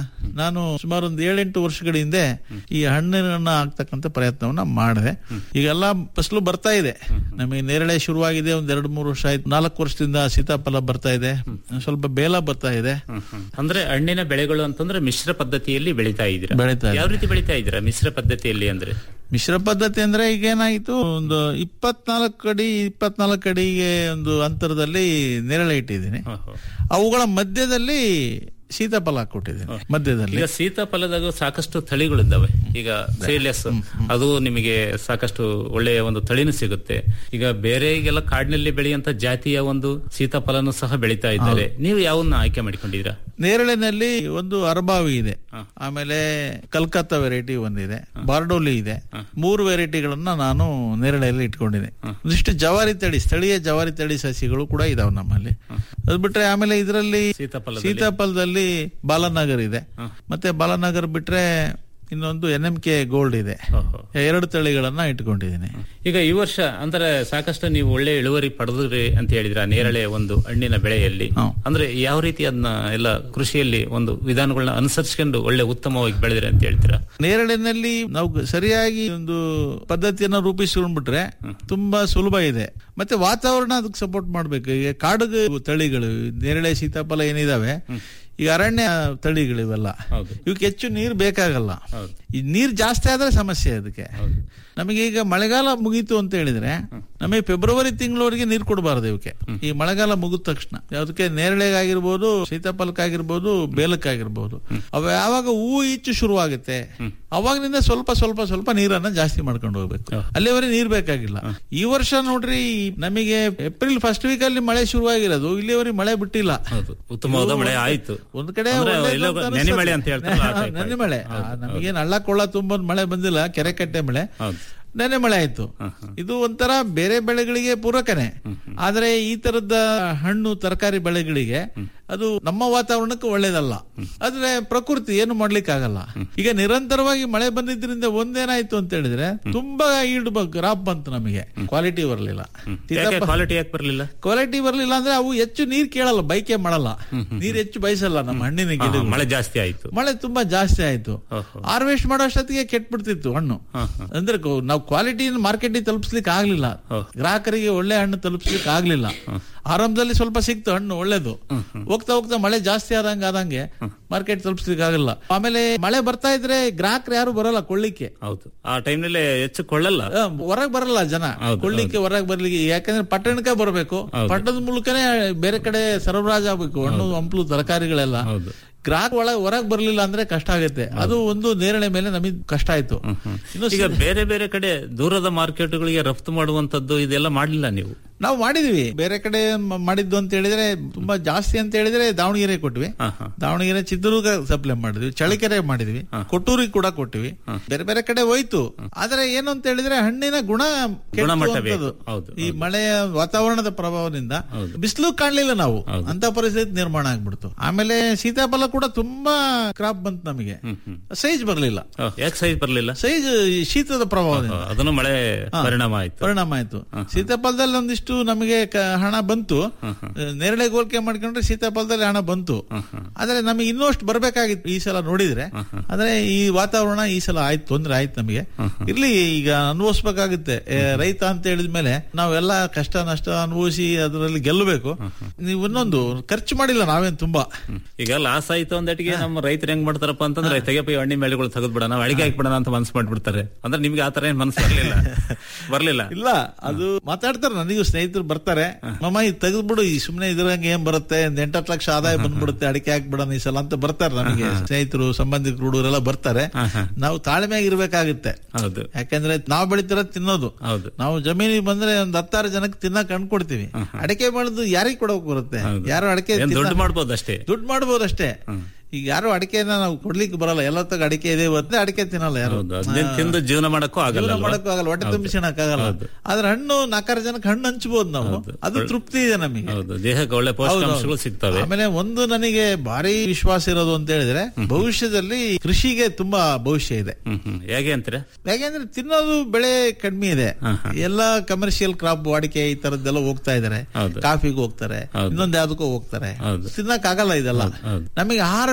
ನಾನು ಸುಮಾರು ಒಂದು ಏಳೆಂಟು ವರ್ಷಗಳ ಹಿಂದೆ ಈ ಹಣ್ಣಿನ ಹಾಕ್ತಕ್ಕಂಥ ಪ್ರಯತ್ನವನ್ನ ಮಾಡಿದೆ ಈಗೆಲ್ಲ ಫಸಲು ಬರ್ತಾ ಇದೆ ನಮಗೆ ನೇರಳೆ ಶುರುವಾಗಿದೆ ಒಂದ್ ಎರಡು ಮೂರು ವರ್ಷ ಆಯ್ತು ನಾಲ್ಕು ವರ್ಷದಿಂದ ಸೀತಾಫಲ ಬರ್ತಾ ಇದೆ ಸ್ವಲ್ಪ ಬೇಲ ಬರ್ತಾ ಇದೆ ಅಂದ್ರೆ ಹಣ್ಣಿನ ಬೆಳೆಗಳು ಅಂತಂದ್ರೆ ಮಿಶ್ರ ಪದ್ಧತಿಯಲ್ಲಿ ಬೆಳಿತಾ ಇದ್ದೀರಾ ಬೆಳಿತಾ ಇದ್ದೀನಿ. ಯಾವ ರೀತಿ ಬೆಳಿತಾ ಇದ್ದೀರಾ ಮಿಶ್ರ ಪದ್ಧತಿಯಲ್ಲಿ ಅಂದ್ರೆ ಮಿಶ್ರ ಪದ್ಧತಿ ಅಂದ್ರೆ ಈಗ ಏನಾಯ್ತು ಒಂದು ಇಪ್ಪತ್ನಾಲ್ಕು ಅಡಿ ಇಪ್ಪತ್ನಾಲ್ಕು ಅಡಿಗೆ ಒಂದು ಅಂತರದಲ್ಲಿ ನೇರಳೆ ಇಟ್ಟಿದ್ದೀನಿ ಅವುಗಳ ಮಧ್ಯದಲ್ಲಿ ಸೀತಾಫಲ ಹಾಕೊಟ್ಟಿದ್ದೀನಿ ಮಧ್ಯದಲ್ಲಿ ಈಗ ಸೀತಾಫಲದಾಗ ಸಾಕಷ್ಟು ತಳಿಗಳಿದ್ದಾವೆ ಈಗ ಸೇಲಿಯಸ್ ಅದು ನಿಮಗೆ ಸಾಕಷ್ಟು ಒಳ್ಳೆಯ ಒಂದು ತಳಿನೂ ಸಿಗುತ್ತೆ ಈಗ ಬೇರೆ ಈಗೆಲ್ಲ ಕಾಡಿನಲ್ಲಿ ಬೆಳೆಯುವಂತ ಜಾತಿಯ ಒಂದು ಸೀತಾಫಲನೂ ಸಹ ಬೆಳೀತಾ ಇದ್ದಾರೆ ನೀವು ಯಾವನ್ನ ಆಯ್ಕೆ ಮಾಡಿಕೊಂಡಿದ್ದೀರಾ ನೇರಳೆನಲ್ಲಿ ಒಂದು ಅರಬಾವಿ ಇದೆ ಆಮೇಲೆ ಕಲ್ಕತ್ತಾ ವೆರೈಟಿ ಒಂದಿದೆ ಬಾರ್ಡೋಲಿ ಇದೆ ಮೂರು ವೆರೈಟಿಗಳನ್ನ ನಾನು ನೇರಳೆಯಲ್ಲಿ ಇಟ್ಕೊಂಡಿದ್ದೆ ಒಂದಿಷ್ಟು ಜವಾರಿ ತಳಿ ಸ್ಥಳೀಯ ಜವಾರಿ ತಳಿ ಸಸಿಗಳು ಕೂಡ ಇದಾವೆ ನಮ್ಮಲ್ಲಿ ಅದು ಬಿಟ್ರೆ ಆಮೇಲೆ ಇದರಲ್ಲಿ ಸೀತಾಫಲದಲ್ಲಿ ಬಾಲನಗರ್ ಇದೆ ಮತ್ತೆ ಬಾಲನಗರ್ ಬಿಟ್ರೆ ಇನ್ನೊಂದು ಎನ್ ಎಂ ಕೆ ಗೋಲ್ಡ್ ಇದೆ ಎರಡು ತಳಿಗಳನ್ನ ಇಟ್ಕೊಂಡಿದ್ದೀನಿ ಈಗ ಈ ವರ್ಷ ಅಂದ್ರೆ ಸಾಕಷ್ಟು ನೀವು ಒಳ್ಳೆ ಇಳುವರಿ ಪಡೆದ್ರಿ ಅಂತ ಹೇಳಿದ್ರ ನೇರಳೆ ಒಂದು ಹಣ್ಣಿನ ಬೆಳೆಯಲ್ಲಿ ಅಂದ್ರೆ ಯಾವ ರೀತಿ ಅದನ್ನ ಎಲ್ಲ ಕೃಷಿಯಲ್ಲಿ ಒಂದು ವಿಧಾನಗಳನ್ನ ಅನುಸರಿಸಿಕೊಂಡು ಒಳ್ಳೆ ಉತ್ತಮವಾಗಿ ಬೆಳೆದ್ರಿ ಅಂತ ಹೇಳ್ತೀರಾ ನೇರಳೆನಲ್ಲಿ ನಾವು ಸರಿಯಾಗಿ ಒಂದು ಪದ್ಧತಿಯನ್ನ ರೂಪಿಸ್ಕೊಂಡ್ಬಿಟ್ರೆ ತುಂಬಾ ಸುಲಭ ಇದೆ ಮತ್ತೆ ವಾತಾವರಣ ಅದಕ್ಕೆ ಸಪೋರ್ಟ್ ಮಾಡ್ಬೇಕು ಈಗ ಕಾಡು ತಳಿಗಳು ನೇರಳೆ ಸೀತಾಫಲ ಏನಿದಾವೆ ಈಗ ಅರಣ್ಯ ತಳಿಗಳು ಇವೆಲ್ಲ ಇವಕ್ಕೆ ಹೆಚ್ಚು ನೀರು ಬೇಕಾಗಲ್ಲ ಈ ನೀರ್ ಜಾಸ್ತಿ ಆದ್ರೆ ಸಮಸ್ಯೆ ಅದಕ್ಕೆ ನಮಗೆ ಈಗ ಮಳೆಗಾಲ ಮುಗೀತು ಅಂತ ಹೇಳಿದ್ರೆ ನಮಗೆ ಫೆಬ್ರವರಿ ತಿಂಗಳವರೆಗೆ ನೀರು ಕೊಡಬಾರದು ಇವಕ್ಕೆ ಈ ಮಳೆಗಾಲ ಮುಗಿದ ತಕ್ಷಣ ಅದಕ್ಕೆ ನೇರಳೆಗಾಗಿರ್ಬೋದು ಸೀತಾಫಲಕ್ಕಾಗಿರ್ಬೋದು ಬೇಲಕ್ಕಾಗಿರ್ಬೋದು ಅವ ಯಾವಾಗ ಹೂ ಈಚು ಶುರುವಾಗುತ್ತೆ ಅವಾಗನಿಂದ ಸ್ವಲ್ಪ ಸ್ವಲ್ಪ ಸ್ವಲ್ಪ ನೀರನ್ನ ಜಾಸ್ತಿ ಮಾಡ್ಕೊಂಡು ಹೋಗ್ಬೇಕು ಅಲ್ಲಿವರೆಗೆ ನೀರ್ ಬೇಕಾಗಿಲ್ಲ ಈ ವರ್ಷ ನೋಡ್ರಿ ನಮಗೆ ಏಪ್ರಿಲ್ ಫಸ್ಟ್ ವೀಕ್ ಅಲ್ಲಿ ಮಳೆ ಶುರುವಾಗಿರೋದು ಇಲ್ಲಿವರೆಗೆ ಮಳೆ ಬಿಟ್ಟಿಲ್ಲ ಉತ್ತಮವಾದ ಮಳೆ ಆಯ್ತು ಒಂದ್ ಕಡೆ ಅಂದ್ರೆ ಒಳ್ಳೇದು ಎಲ್ಲೋ ಅಂತ ನೆನೆ ಮಳೆ ಅನ್ಸುತ್ತೆ. ಅಂತ ಹೇಳ್ತಾರಲ್ಲ ಆ type ನೆನೆ ಆಯ್ತು. ಮಳೆ ನಮಗೆ ನಳ್ಳ ಕೊಳ್ಳ ತುಂಬ ಮಳೆ ಬಂದಿಲ್ಲ ಕೆರೆ ಕಟ್ಟೆ ಮಳೆ ನೆನೆ ಮಳೆ ಆಯ್ತು ಇದು ಒಂಥರ ಬೇರೆ ಬೆಳೆಗಳಿಗೆ ಪೂರಕನೆ ಆದ್ರೆ ಈ ತರದ ಹಣ್ಣು ತರಕಾರಿ ಬೆಳೆಗಳಿಗೆ ಅದು ನಮ್ಮ ವಾತಾವರಣಕ್ಕೆ ಒಳ್ಳೇದಲ್ಲ ಆದ್ರೆ ಪ್ರಕೃತಿ ಏನು ಮಾಡ್ಲಿಕ್ಕೆ ಆಗಲ್ಲ ಈಗ ನಿರಂತರವಾಗಿ ಮಳೆ ಬಂದಿದ್ರಿಂದ ಒಂದೇನಾಯ್ತು ಅಂತ ಹೇಳಿದ್ರೆ ತುಂಬಾ ಈಲ್ಡ್ ಕ್ರಾಪ್ ಬಂತು ನಮಗೆ ಕ್ವಾಲಿಟಿ ಬರಲಿಲ್ಲ ಯಾಕೆ ಕ್ವಾಲಿಟಿ ಯಾಕೆ ಬರ್ಲಿಲ್ಲ ಕ್ವಾಲಿಟಿ ಬರಲಿಲ್ಲ ಅಂದ್ರೆ ಅವು ಹೆಚ್ಚು ನೀರ್ ಕೇಳಲ್ಲ ಬೈಕೆ ಮಾಡಲ್ಲ ನೀರ್ ಹೆಚ್ಚು ಬಯಸಲ್ಲ ನಮ್ಮ ಹಣ್ಣಿನ ಹಾ, ಗಿಡ ಮಳೆ ಜಾಸ್ತಿ ಆಯ್ತು ಮಳೆ ತುಂಬಾ ಜಾಸ್ತಿ ಆಯ್ತು ಹಾರ್ವೆಸ್ಟ್ ಮಾಡೋ ಅಷ್ಟೊತ್ತಿಗೆ ಕೆಟ್ಬಿಡ್ತಿತ್ತು ಹಣ್ಣು ಅಂದ್ರೆ ಕೊ- ನಾವು ಕ್ವಾಲಿಟಿ ಮಾರ್ಕೆಟಿಗೆ ತಲುಪಿಸ್ಲಿಕ್ಕೆ ಆಗ್ಲಿಲ್ಲ ಗ್ರಾಹಕರಿಗೆ ಒಳ್ಳೆ ಹಣ್ಣು ತಲುಪಿಸ್ಲಿಕ್ಕೆ ಆಗ್ಲಿಲ್ಲ ಆರಂಭದಲ್ಲಿ ಸ್ವಲ್ಪ ಸಿಕ್ತು ಹಣ್ಣು ಒಳ್ಳೇದು ಹೋಗ್ತಾ ಹೋಗ್ತಾ ಮಳೆ ಜಾಸ್ತಿ ಆದಂಗ ಆದಂಗೆ ಮಾರ್ಕೆಟ್ ತಲುಪಿಸ್ಲಿಕ್ಕೆ ಆಗಲ್ಲ ಆಮೇಲೆ ಮಳೆ ಬರ್ತಾ ಇದ್ರೆ ಗ್ರಾಹಕರು ಯಾರು ಬರಲ್ಲ ಕೊಳ್ಳಿಕ್ಕೆ ಹೌದು ಆ ಟೈಮ್ನಲ್ಲಿ ಹೆಚ್ಚು ಕೊಳ್ಳಲ್ಲ ಹೊರಗ್ ಬರಲ್ಲ ಜನ ಕೊಳ್ಳಿಕ್ಕೆ ಹೊರಗ್ ಬರ್ಲಿಕ್ಕೆ ಯಾಕಂದ್ರೆ ಪಟ್ಟಣಕ್ಕೆ ಬರಬೇಕು ಪಟ್ಟಣದ ಮೂಲಕನೇ ಬೇರೆ ಕಡೆ ಸರಬರಾಜು ಆಗ್ಬೇಕು ಹಣ್ಣು ಹಂಪಲು ತರಕಾರಿಗಳೆಲ್ಲ ಗ್ರಾಹಕ ಒಳಗ್ ಹೊರಗ್ ಬರ್ಲಿಲ್ಲ ಅಂದ್ರೆ ಕಷ್ಟ ಆಗುತ್ತೆ ಅದು ಒಂದು ನೇರಳೆ ಮೇಲೆ ನಮಗೆ ಕಷ್ಟ ಆಯ್ತು ಇನ್ನು ಈಗ ಬೇರೆ ಬೇರೆ ಕಡೆ ದೂರದ ಮಾರ್ಕೆಟ್ಗಳಿಗೆ ರಫ್ತು ಮಾಡುವಂತದ್ದು ಇದೆಲ್ಲ ಮಾಡಲಿಲ್ಲ ನೀವು ನಾವು ಮಾಡಿದೀವಿ ಬೇರೆ ಕಡೆ ಮ- ಮಾಡಿದ್ದು ಅಂತ ಹೇಳಿದ್ರೆ ತುಂಬಾ ಜಾಸ್ತಿ ಅಂತ ಹೇಳಿದ್ರೆ ದಾವಣಗೆರೆ ಕೊಟ್ವಿ ದಾವಣಗೆರೆ ಚಿತ್ರದುರ್ಗ ಸಪ್ಲೈ ಮಾಡಿದ್ವಿ ಚಳಿಕೆರೆ ಮಾಡಿದ್ವಿ ಕೊಟ್ಟೂರಿಗೆ ಕೂಡ ಕೊಟ್ಟಿವಿ ಬೇರೆ ಬೇರೆ ಕಡೆ ಹೋಯ್ತು ಆದ್ರೆ ಏನು ಅಂತ ಹೇಳಿದ್ರೆ ಹಣ್ಣಿನ ಗುಣ ಕೆಟ್ಟು ಗುಣಮಟ್ಟ ಬೇಕು. ಅಂತದ್ದು. ಹೌದು, ಈ ಮಳೆಯ ವಾತಾವರಣದ ಪ್ರಭಾವದಿಂದ ಬಿಸಿಲು ಕಾಣ್ಲಿಲ್ಲ ನಾವು ಅಂತ ಪರಿಸ್ಥಿತಿ ನಿರ್ಮಾಣ ಆಗ್ಬಿಡ್ತು ಆಮೇಲೆ ಸೀತಾಫಲ ಕೂಡ ತುಂಬಾ ಕ್ರಾಪ್ ಬಂತು ನಮಗೆ ಸೈಜ್ ಬರ್ಲಿಲ್ಲ ಯಾಕೆ ಸೈಜ್ ಬರ್ಲಿಲ್ಲ ಸೈಜ್ ಶೀತದ ಪ್ರಭಾವದಿಂದ ಅದನ್ನು ಮಳೆ ಹಾ. ಪರಿಣಾಮ ಆಯ್ತು ಪರಿಣಾಮ ಆಯ್ತು ಸೀತಾಫಲದಲ್ಲಿ ಒಂದಿಷ್ಟು ನಮಗೆ ಕ- ಹಣ ಬಂತು ನೇರಳೆ ಹೋಲಿಕೆ ಮಾಡ್ಕೊಂಡ್ರೆ ಸೀತಾಫಲದಲ್ಲಿ ಹಣ ಬಂತು ಆದ್ರೆ ನಮಗೆ ಇನ್ನೂ ಅಷ್ಟು ಬರ್ಬೇಕಾಗಿತ್ತು ಈ ಸಲ ನೋಡಿದ್ರೆ ಆದ್ರೆ ಈ ವಾತಾವರಣ ಈ ಸಲ ಆಯ್ತು ತೊಂದ್ರೆ ಆಯ್ತು ನಮಗೆ ಇರ್ಲಿ ಈಗ ಅನುಭವಿಸ್ಬೇಕಾಗುತ್ತೆ ಏ, ರೈತ ಅಂತ ಹೇಳಿದ್ಮೇಲೆ ನಾವೆಲ್ಲ ಕಷ್ಟ ನಷ್ಟ ಅನುಭವಿಸಿ ಅದರಲ್ಲಿ ಗೆಲ್ಲಬೇಕು ನೀವು ಇನ್ನೊಂದು ಖರ್ಚು ಮಾಡಿಲ್ಲ ನಾವೇನ್ ತುಂಬಾ ಈಗ ಲಾಸ್ ಆಯ್ತು ಅಂದಟಿಗೆ ನಮ್ಮ ರೈತರು ಹೆಂಗ್ ಮಾಡ್ತಾರಪ್ಪ ಅಂತಂದ್ರೆ ತೆಗೆಪ ಈ ಹಣ್ಣಿ ಮೇಳೆಗಳು ತೆಗೆದು ಬಿಡೋಣ ಅಡಿಗೆ ಹಾಕ್ಬಿಡೋಣ ಅಂತ ಮನ್ಸು ಮಾಡ್ಬಿಡ್ತಾರೆ ಅಂದ್ರೆ ನಿಮ್ಗೆ ಆತರ ಏನ್ ಮನ್ಸು ಬರ್ಲಿಲ್ಲ ಬರ್ಲಿಲ್ಲ ಇಲ್ಲ ಅದು ಮಾತಾಡ್ತಾರೆ ನನಗೂ ಸ್ನೇಹಿತರು ಬರ್ತಾರೆ ಮಮ್ಮ ಇದು ತೆಗೆದ್ಬಿಡು ಈ ಸುಮ್ನೆ ಇದ್ರಂಗೆ ಏನ್ ಬರುತ್ತೆ ಒಂದ್ ಎಂಟತ್ತು ಲಕ್ಷ ಆದಾಯ ಬಂದ್ಬಿಡುತ್ತೆ ಅಡಿಕೆ ಹಾಕ್ಬಿಡೋಣ ಈ ಸಲ ಅಂತ ಬರ್ತಾರೆ ನನಗೆ ಸ್ನೇಹಿತರು ಸಂಬಂಧಿಕರು ಹುಡುಗರೆಲ್ಲ ಬರ್ತಾರೆ ನಾವು ತಾಳ್ಮೆಯಾಗಿ ಇರ್ಬೇಕಾಗುತ್ತೆ ಹೌದು ಯಾಕಂದ್ರೆ ನಾವು ಬೆಳಿತಿರೋ ತಿನ್ನೋದು ಹೌದು ನಾವು ಜಮೀನಿಗೆ ಬಂದ್ರೆ ಒಂದ್ ಹತ್ತಾರು ಜನಕ್ಕೆ ತಿನ್ನಕ್ ಅನ್ಕೊಡ್ತೀವಿ ಅಡಿಕೆ ಮಾಡೋದು ಯಾರಿಗೆ ಕೊಡೋಕ್ ಬರುತ್ತೆ ಯಾರು ಅಡಿಕೆ ಏನ್ ದುಡ್ಡು ತಿನ್ನ- ಮಾಡ್ಬೋದು ಅಷ್ಟೇ ದುಡ್ಡು ಮಾಡ್ಬೋದು ಅಷ್ಟೇ ಈಗ ಯಾರು ಅಡಿಕೆನ ನಾವು ಕೊಡ್ಲಿಕ್ಕೆ ಬರಲ್ಲ ಎಲ್ಲ ತಗ ಅಡಿಕೆ ಇದೆ ಇವತ್ತೆ ಅಡಿಕೆ ತಿನ್ನಲ್ಲ ಯಾರು ಹೌದು ಅದನ್ನೇನ್ ತಿಂದು ಜೀವನ ಮಾಡಕ್ಕೂ ಆಗಲ್ಲ ಜೀವನ ಅಲ್ವಾ? ಮಾಡಕ್ಕೂ ಆಗಲ್ಲ ಹೊಟ್ಟೆ ತುಂಬಿಸಿಣಕ್ ಆಗಲ್ಲ ಆದ್ರೆ ಹಣ್ಣು ನಾಲ್ಕಾರು ಜನಕ್ಕೆ ಹಣ್ಣು ಹಂಚ್ಬೋದು ನಾವು ಅದು ತೃಪ್ತಿ ಇದೆ ನಮಗೆ ಹೌದು ದೇಹಕ್ಕೆ ಒಳ್ಳೆ ಪೋಷಕಾಂಶಗಳು ಸಿಗ್ತವೆ ಆಮೇಲೆ ಒಂದು ನನಗೆ ಭಾರಿ ವಿಶ್ವಾಸ ಇರೋದು ಅಂತ ಹೇಳಿದ್ರೆ ಭವಿಷ್ಯದಲ್ಲಿ ಕೃಷಿಗೆ ತುಂಬಾ ಭವಿಷ್ಯ ಇದೆ ಹ್ಮ್ ಹ್ಮ್ ಹೇಗೆ ಅಂತೀರಾ ಯಾಕೆಂದ್ರೆ ತಿನ್ನೋದು ಬೆಳೆ ಕಡಿಮೆ ಇದೆ ಎಲ್ಲ ಕಮರ್ಷಿಯಲ್ ಕ್ರಾಪ್ ಅಡಿಕೆ ಈ ತರದ್ದೆಲ್ಲ ಹೋಗ್ತಾ ಇದಾರೆ ಕಾಫಿಗೆ ಹೋಗ್ತಾರೆ ಇನ್ನೊಂದ್ ಯಾವ್ದಕ್ಕೂ ಹೋಗ್ತಾರೆ ತಿನ್ನಕ್ ಆಗಲ್ಲ ಇದೆಲ್ಲ ನಮಗೆ ಆಹಾರ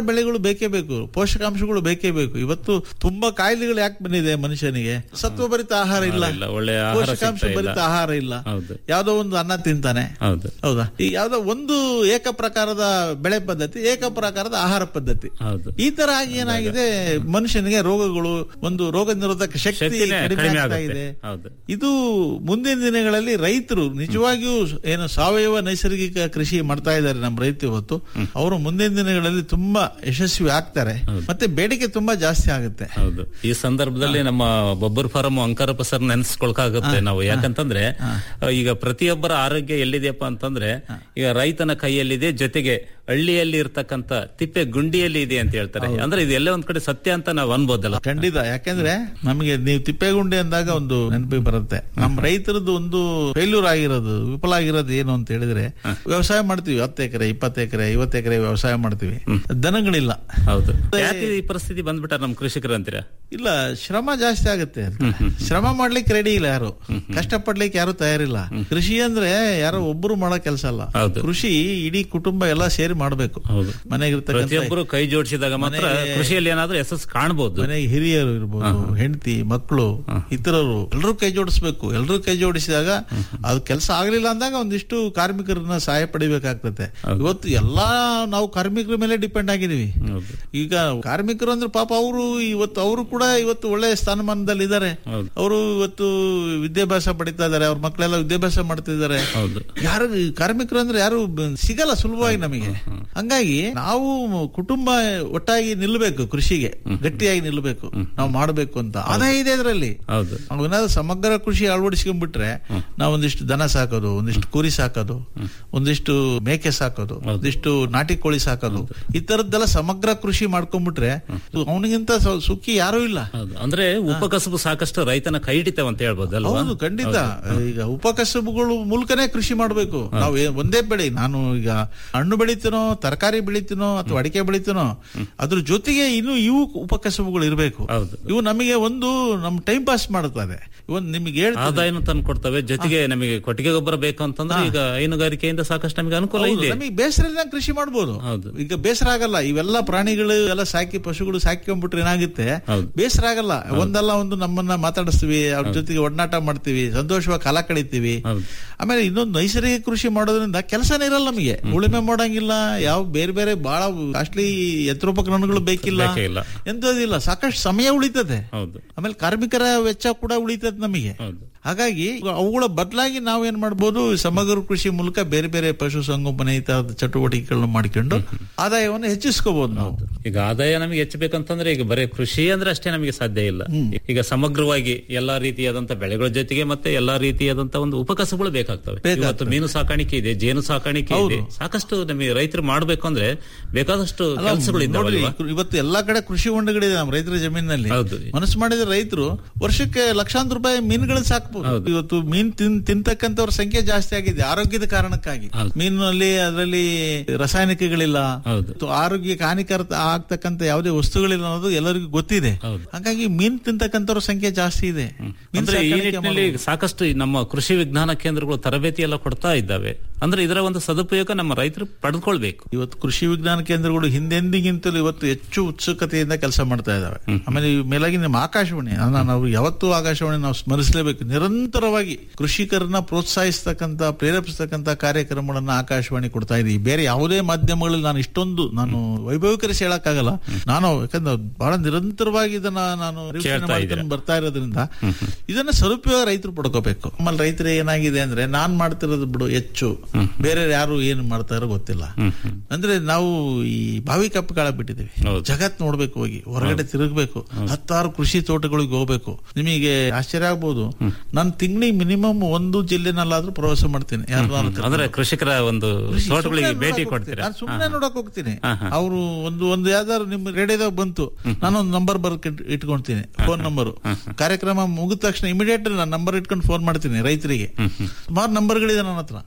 ಬೆಳೆಗಳು ಬೇಕೇ ಬೇಕು ಪೋಷಕಾಂಶಗಳು ಬೇಕೇ ಬೇಕು ಇವತ್ತು ತುಂಬಾ ಕಾಯಿಲೆಗಳು ಯಾಕೆ ಬಂದಿದೆ ಮನುಷ್ಯನಿಗೆ ಸತ್ವಭರಿತ ಆಹಾರ ಇಲ್ಲ ಇಲ್ಲ, ಒಳ್ಳೆ ಆಹಾರ ಪೋಷಕಾಂಶ ಸಿಗ್ತಾ ಇಲ್ಲ. ಭರಿತ ಆಹಾರ ಇಲ್ಲ ಹೌದು ಯಾವ್ದೋ ಒಂದು ಅನ್ನ ತಿಂತಾನೆ ಹೌದು ಹೌದಾ ಈ ಯಾವ್ದೋ ಒಂದು ಏಕ ಪ್ರಕಾರದ ಬೆಳೆ ಪದ್ಧತಿ ಏಕ ಪ್ರಕಾರದ ಆಹಾರ ಪದ್ಧತಿ ಹೌದು ಈ ತರ ಆಗಿ ಏನಾಗಿದೆ ಮನುಷ್ಯನಿಗೆ ರೋಗಗಳು ಒಂದು ರೋಗ ನಿರೋಧಕ ಶಕ್ತಿ ಶಕ್ತಿನೇ ಕಡಿಮೆ ಕಡಿಮೆ ಆಗ್ತಾ ಆಗುತ್ತೆ. ಇದೆ ಹೌದು ಇದು ಮುಂದಿನ ದಿನಗಳಲ್ಲಿ ರೈತರು ನಿಜವಾಗಿಯೂ ಏನು ಸಾವಯವ ನೈಸರ್ಗಿಕ ಕೃಷಿ ಮಾಡ್ತಾ ಇದ್ದಾರೆ ನಮ್ಮ ರೈತ ಇವತ್ತು ಅವರು ಮುಂದಿನ ದಿನಗಳಲ್ಲಿ ತುಂಬಾ ಯಶಸ್ವಿ ಆಗ್ತಾರೆ ಮತ್ತೆ ಬೇಡಿಕೆ ತುಂಬಾ ಜಾಸ್ತಿ ಆಗುತ್ತೆ ಹೌದು ಈ ಸಂದರ್ಭದಲ್ಲಿ ನಮ್ಮ ಬೊಬ್ಬರ್ ಫಾರಂ ಅಂಕಾರಪ್ಪ ಸರ್ ನೆನೆಸ್ಕೊಳ್ಕಾಗುತ್ತೆ ನಾವು ಯಾಕಂತಂದ್ರೆ ಈಗ ಪ್ರತಿಯೊಬ್ಬರ ಆರೋಗ್ಯ ಎಲ್ಲಿದೆಯಪ್ಪ ಅಂತಂದ್ರೆ ಈಗ ರೈತನ ಕೈಯಲ್ಲಿದೆ ಜೊತೆಗೆ ಹಳ್ಳಿಯಲ್ಲಿ ಇರ್ತಕ್ಕಂತ ತಿಪ್ಪೆ ಗುಂಡಿಯಲ್ಲಿ ಇದೆ ಅಂತ ಹೇಳ್ತಾರೆ ಅಂದ್ರೆ ಇದು ಎಲ್ಲೇ ಒಂದ್ ಕಡೆ ಸತ್ಯ ಅಂತ ನಾವು ಅನ್ಬೋದಲ್ಲ ಖಂಡಿತ ಯಾಕೆಂದ್ರೆ ನಮಗೆ ನೀವು ತಿಪ್ಪೇಗುಂಡಿ ಅಂದಾಗ ಒಂದು ನೆನಪಿಗೆ ಬರುತ್ತೆ ನಮ್ಮ ರೈತರದ್ದು ಒಂದು ಫೇಲ್ಯೂರ್ ಆಗಿರೋದು ವಿಫಲ ಆಗಿರೋದು ಏನು ಅಂತ ಹೇಳಿದ್ರೆ ವ್ಯವಸಾಯ ಮಾಡ್ತೀವಿ ಹತ್ತು ಎಕರೆ ಇಪ್ಪತ್ತು ಎಕರೆ ಐವತ್ತು ಎಕರೆ ವ್ಯವಸಾಯ ಮಾಡ್ತೀವಿ ದನಗಳಿಲ್ಲ ಹೌದು ಯಾಕೆ ಈ ಪರಿಸ್ಥಿತಿ ಬಂದ್ಬಿಟ್ಟ ನಮ್ ಕೃಷಿಕರು ಅಂತೀರಾ ಇಲ್ಲ ಶ್ರಮ ಜಾಸ್ತಿ ಆಗುತ್ತೆ ಅಂತ. ಶ್ರಮ ಮಾಡ್ಲಿಕ್ಕೆ ರೆಡಿ ಇಲ್ಲ ಯಾರು ಕಷ್ಟಪಡ್ಲಿಕ್ಕೆ ಯಾರು ತಯಾರಿಲ್ಲ ಕೃಷಿ ಅಂದ್ರೆ ಯಾರೋ ಒಬ್ಬರು ಮಾಡೋ ಕೆಲಸ ಅಲ್ಲ ಕೃಷಿ ಇಡೀ ಕುಟುಂಬ ಎಲ್ಲ ಸೇರಿ ಮಾಡ್ಬೇಕು ಮನೆಗಿರ್ತಕ್ಕಂಥ ಪ್ರತಿಯೊಬ್ಬರು ಕೈ ಜೋಡಿಸಿದಾಗ ಮಾತ್ರ ಮನೆಗೆ- ಕೃಷಿಯಲ್ಲಿ ಏನಾದ್ರೂ ಯಶಸ್ಸು ಕಾಣಬಹುದು ಮನೆಗೆ ಹಿರಿಯರು ಇರ್ಬೋದು ಹೆಂಡತಿ ಮಕ್ಕಳು ಇತರರು ಎಲ್ಲರೂ ಕೈ ಜೋಡಿಸ್ಬೇಕು ಎಲ್ಲರೂ ಕೈ ಜೋಡಿಸಿದಾಗ ಅದು ಕೆಲಸ ಆಗ್ಲಿಲ್ಲ ಅಂದಾಗ ಒಂದಿಷ್ಟು ಕಾರ್ಮಿಕರನ್ನ ಸಹಾಯ ಪಡಿಬೇಕಾಗ್ತದೆ ಇವತ್ತು ಎಲ್ಲಾ ನಾವು ಕಾರ್ಮಿಕರ ಮೇಲೆ ಡಿಪೆಂಡ್ ಆಗಿದೀವಿ ಈಗ ಕಾರ್ಮಿಕರು ಅಂದ್ರೆ ಪಾಪ ಅವರು ಇವತ್ತು ಅವರು ಕೂಡ ಇವತ್ತು ಒಳ್ಳೆ ಸ್ಥಾನಮಾನದಲ್ಲಿ ಇದ್ದಾರೆ ಅವರು ಇವತ್ತು ವಿದ್ಯಾಭ್ಯಾಸ ಪಡಿತಾ ಇದ್ದಾರೆ ಅವ್ರ ಮಕ್ಕಳೆಲ್ಲ ವಿದ್ಯಾಭ್ಯಾಸ ಮಾಡ್ತಿದ್ದಾರೆ ಯಾರು ಈ ಕಾರ್ಮಿಕರು ಅಂದ್ರೆ ಯಾರು ಬ- ಸಿಗಲ್ಲ ಸುಲಭವಾಗಿ ನಮಗೆ ಹಂಗಾಗಿ ನಾವು ಕುಟುಂಬ ಒಟ್ಟಾಗಿ ನಿಲ್ಬೇಕು ಕೃಷಿಗೆ ಗಟ್ಟಿಯಾಗಿ ನಿಲ್ಬೇಕು ನಾವು ಮಾಡಬೇಕು ಅಂತ ಆದಾಯ ಇದೆ ಅದರಲ್ಲಿ ಹೌದು ಏನಾದ್ರು ಸಮಗ್ರ ಕೃಷಿ ಅಳವಡಿಸ್ಕೊಂಡ್ಬಿಟ್ರೆ ನಾವು ಒಂದಿಷ್ಟು ದನ ಸಾಕೋದು ಒಂದಿಷ್ಟು ಕುರಿ ಸಾಕೋದು ಒಂದಿಷ್ಟು ಮೇಕೆ ಸಾಕೋದು ಒಂದಿಷ್ಟು ನಾಟಿ ಕೋಳಿ ಸಾಕೋದು ಈ ತರದ್ದೆಲ್ಲ ಸಮಗ್ರ ಕೃಷಿ ಮಾಡ್ಕೊಂಡ್ಬಿಟ್ರೆ ಅವನಿಗಿಂತ ಸ- ಸುಖಿ ಯಾರೂ ಇಲ್ಲ ಹೌದು ಅಂದ್ರೆ ಉಪಕಸಬು ಸಾಕಷ್ಟು ರೈತನ ಕೈ ಹಿಡಿತಾವ ಅಂತ ಹೇಳ್ಬೋದಲ್ವಾ ಹೌದು ಖಂಡಿತ ಈಗ ಉಪಕಸಬುಗಳು ಮೂಲಕನೇ ಕೃಷಿ ಮಾಡಬೇಕು ನಾವು ಏ- ಒಂದೇ ಬೆಳೆ ನಾನು ಈಗ ಹಣ್ಣು ಬೆಳಿತೀನೋ ತರಕಾರಿ ಬೆಳಿತೀನೋ ಅಥವಾ ಅಡಿಕೆ ಬೆಳಿತೀನೋ ಅದ್ರ ಜೊತೆಗೆ ಇನ್ನು ಇವು ಉಪಕಸಬುಗಳು ಇರಬೇಕು ಇವು ನಮಗೆ ಒಂದು ನಮ್ ಟೈಮ್ ಪಾಸ್ ಮಾಡುತ್ತದೆ ಇವನ್ ನಿಮಗೆ ಹೇಳ್ತದೆ ಆದಾಯನು ತಂದು ಕೊಡ್ತವೆ ಜೊತೆಗೆ ನಮಗೆ ಕೊಟ್ಟಿಗೆ ಗೊಬ್ಬರ ಬೇಕು ಅಂತಂದ್ರೆ ಈಗ ಹೈನುಗಾರಿಕೆಯಿಂದ ಸಾಕಷ್ಟು ನಮಗೆ ಅನುಕೂಲ ಹೌದು, ಇದೆ ನಮಗೆ ಬೇಸರ ಕೃಷಿ ಮಾಡ್ಬೋದು ಈಗ ಬೇಸರ ಆಗಲ್ಲ ಇವೆಲ್ಲ ಪ್ರಾಣಿಗಳು ಎಲ್ಲ ಸಾಕಿ ಪಶುಗಳು ಸಾಕೊಂಡ್ಬಿಟ್ರೆ ಏನಾಗುತ್ತೆ ಬೇಸರ ಆಗಲ್ಲ ಒಂದಲ್ಲ ಒಂದು ನಮ್ಮನ್ನ ಮಾತಾಡಿಸ್ತೀವಿ ಅವ್ರ ಜೊತೆಗೆ ಒಡನಾಟ ಮಾಡ್ತೀವಿ ಸಂತೋಷವಾಗಿ ಕಾಲ ಕಳಿತೀವಿ ಆಮೇಲೆ ಇನ್ನೊಂದು ನೈಸರ್ಗಿಕ ಕೃಷಿ ಮಾಡೋದ್ರಿಂದ ಕೆಲಸನೇ ಇರಲ್ಲ ನಮಗೆ ಉಳುಮೆ ಮಾಡಂಗಿಲ್ಲ ಯಾವ ಬೇರೆ ಬೇರೆ ಬಹಳ ಕಾಸ್ಟ್ಲಿ ಯಂತ್ರೋಪಕರಣಗಳು ಬೇಕಿಲ್ಲ ಬೇಕೇ ಇಲ್ಲ. ಎಂತದಿಲ್ಲ ಸಾಕಷ್ಟು ಸಮಯ ಉಳಿತದೆ ಹೌದು ಆಮೇಲೆ ಕಾರ್ಮಿಕರ ವೆಚ್ಚ ಕೂಡ ಉಳಿತದೆ ನಮಗೆ ಹಾಗಾಗಿ ಅವುಗಳ ಬದಲಾಗಿ ನಾವು ಏನ್ ಮಾಡ್ಬೋದು ಸಮಗ್ರ ಕೃಷಿ ಮೂಲಕ ಬೇರೆ ಬೇರೆ ಪಶು ಸಂಗೋಪನೆ ಈ ತರದ ಚಟುವಟಿಕೆಗಳನ್ನ ಮಾಡಿಕೊಂಡು ಆದಾಯವನ್ನು ಹೆಚ್ಚಿಸ್ಕೋಬಹುದು ನಾವು ಈಗ ಆದಾಯ ನಮಗೆ ಹೆಚ್ಚಬೇಕಂತಂದ್ರೆ ಈಗ ಬರೀ ಕೃಷಿ ಅಂದ್ರೆ ಅಷ್ಟೇ ನಮಗೆ ಸಾಧ್ಯ ಇಲ್ಲ ಈಗ ಸಮಗ್ರವಾಗಿ ಎಲ್ಲಾ ರೀತಿಯಾದಂತ ಬೆಳೆಗಳ ಜೊತೆಗೆ ಮತ್ತೆ ಎಲ್ಲಾ ರೀತಿಯಾದಂತ ಒಂದು ಉಪಕಸಗಳು ಬೇಕಾಗ್ತವೆ ಇವತ್ತು ಮೀನು ಸಾಕಾಣಿಕೆ ಇದೆ ಜೇನು ಸಾಕಾಣಿಕೆ ಇದೆ ಸಾಕಷ್ಟು ನಮಗೆ ರೈತರು ಮಾಡ್ಬೇಕು ಅಂದ್ರೆ ಬೇಕಾದಷ್ಟು ಅಲ್ಲ, ಕೆಲಸಗಳು ನೋಡ್ರಿ, ಇದ್ದಾವೆ ಇವತ್ತು ಎಲ್ಲಾ ಕಡೆ ಕೃಷಿ ಹೊಂಡಗಳಿದೆ ನಮ್ಮ ರೈತರ ಜಮೀನಿನಲ್ಲಿ ಹೌದು. ಮನಸ್ಸು ಮಾಡಿದ ರೈತರು ವರ್ಷಕ್ಕೆ ಲಕ್ಷಾಂತರ ರೂಪಾಯಿ ಮೀನುಗಳನ್ನ ಸಾಕ್ಬೋದು ಇವತ್ತು ಮೀನ್ ತಿನ್ ತಿಂತಕ್ಕಂಥವ್ರ ಸಂಖ್ಯೆ ಜಾಸ್ತಿ ಆಗಿದೆ ಆರೋಗ್ಯದ ಕಾರಣಕ್ಕಾಗಿ ಮೀನಿನಲ್ಲಿ ಅದರಲ್ಲಿ ರಾಸಾಯನಿಕಗಳಿಲ್ಲ ಮತ್ತು ಆರೋಗ್ಯಕ್ಕೆ ಹಾನಿಕರ ಆಗ್ತಕ್ಕಂಥ ಯಾವುದೇ ವಸ್ತುಗಳಿಲ್ಲ ಅನ್ನೋದು ಎಲ್ಲರಿಗೂ ಗೊತ್ತಿದೆ ಹಾಗಾಗಿ ಮೀನ್ ತಿಂತಕ್ಕಂಥವ್ರ ಸಂಖ್ಯೆ ಜಾಸ್ತಿ ಇದೆ ಮೀನ್ ಅಂದ್ರೆ ಈ ಸಾಕಾಣಿಕೆ ನಿಟ್ಟಿನಲ್ಲಿ ಸಾಕಷ್ಟು ಈ ನಮ್ಮ ಕೃಷಿ ವಿಜ್ಞಾನ ಕೇಂದ್ರಗಳು ತರಬೇತಿ ಎಲ್ಲ ಕೊಡ್ತಾ ಇದ್ದಾವೆ ಅಂದ್ರೆ ಇದರ ಒಂದು ಸದುಪಯೋಗ ನಮ್ಮ ರೈತರು ಪಡೆದುಕೊಳ್ಬೇಕು ಇವತ್ತು ಕೃಷಿ ವಿಜ್ಞಾನ ಕೇಂದ್ರಗಳು ಹಿಂದೆಂದಿಗಿಂತಲೂ ಇವತ್ತು ಹೆಚ್ಚು ಉತ್ಸುಕತೆಯಿಂದ ಕೆಲಸ ಮಾಡ್ತಾ ಇದಾವೆ ಆಮೇಲೆ ಈ ಮೇಲಾಗಿ ನಮ್ಮ ಆಕಾಶವಾಣಿ ಅನ್ನ ನಾವು ಯಾವತ್ತೂ ಆಕಾಶವಾಣಿ ನಾವು ಸ್ಮರಿಸಲೇಬೇಕು ನಿರಂತರವಾಗಿ ಕೃಷಿಕರನ್ನ ಪ್ರೋತ್ಸಾಹಿಸ್ತಕ್ಕಂತ ಪ್ರೇರೇಪಿಸ್ತಕ್ಕಂತ ಕಾರ್ಯಕ್ರಮಗಳನ್ನ ಆಕಾಶವಾಣಿ ಕೊಡ್ತಾ ಇದೀವಿ ಬೇರೆ ಯಾವುದೇ ಮಾಧ್ಯಮಗಳಲ್ಲಿ ನಾನು ಇಷ್ಟೊಂದು ನಾನು ವೈಭವೀಕರಿಸಿ ಹೇಳಕ್ಕಾಗಲ್ಲ ನಾನು ಯಾಕಂದ್ರೆ ಬಹಳ ನಿರಂತರವಾಗಿ ಇದನ್ನ ನಾನು ನಿರೀಕ್ಷಣೆ ಕೇಳ್ತಾ ಮಾಡ್ಕೊಂಡು ಇದ್ದೀರಾ. ಬರ್ತಾ ಇರೋದ್ರಿಂದ ಇದನ್ನ ಸದುಪಯೋಗ ರೈತರು ಪಡ್ಕೋಬೇಕು ನಮ್ಮಲ್ಲಿ ರೈತರು ಏನಾಗಿದೆ ಅಂದ್ರೆ ನಾನ್ ಮಾಡ್ತಿರೋದು ಬಿಡು ಹೆಚ್ಚು ಬೇರೆ ಯಾರು ಏನು ಮಾಡ್ತಾರೋ ಗೊತ್ತಿಲ್ಲ ಅಂದ್ರೆ ನಾವು ಈ ಬಾವಿ ಕಪ್ಪು ಕಾಳ ಬಿಟ್ಟಿದ್ದೀವಿ ಜಗತ್ ನೋಡ್ಬೇಕು ಹೋಗಿ ಹೊರಗಡೆ ತಿರುಗಬೇಕು ಹತ್ತಾರು ಕೃಷಿ ತೋಟಗಳಿಗೆ ಹೋಗ್ಬೇಕು ನಿಮಗೆ ಆಶ್ಚರ್ಯ ಆಗ್ಬೋದು ನಾನು ತಿಂಗಳಿಗೆ ಮಿನಿಮಮ್ ಒಂದು ಜಿಲ್ಲೆನಲ್ಲಾದ್ರೂ ಪ್ರವಾಸ ಮಾಡ್ತೀನಿ ಯಾರ್ದಾದ್ರು ಕರ್ಕೊಂಡು. ಅಂದ್ರೆ ಕೃಷಿಕರ ಒಂದು ಕೃಷಿ ತೋಟಗಳಿಗೆ ಸುಮ್ನೆ ಭೇಟಿ ನೋಡಕ್ ಕೊಡ್ತೀರಾ ನಾನು ಸುಮ್ಮನೆ ನೋಡಕ್ ಹೋಗ್ತೀನಿ ಹಾ, ಹಾ. ಅವರು ಒಂದು ಒಂದು ಯಾವ್ದಾದ್ರು ನಿಮ್ ರೇಡಿಯೋದಾಗ ಬಂತು ನಾನೊಂದು ನಂಬರ್ ಬರ್ಕ ಇಟ್ಕೊಂತೀನಿ ಫೋನ್ ನಂಬರ್ ಕಾರ್ಯಕ್ರಮ ಮುಗಿದ ತಕ್ಷಣ ಇಮಿಡಿಯೇಟ್ ನಾನು ನಂಬರ್ ಇಟ್ಕೊಂಡು ಫೋನ್ ಮಾಡ್ತೀನಿ ರೈತರಿಗೆ ಸುಮಾರು ನಂಬರ್ಗಳಿದೆ ನನ್ನ ಹತ್ರ ಒಟ್ಟು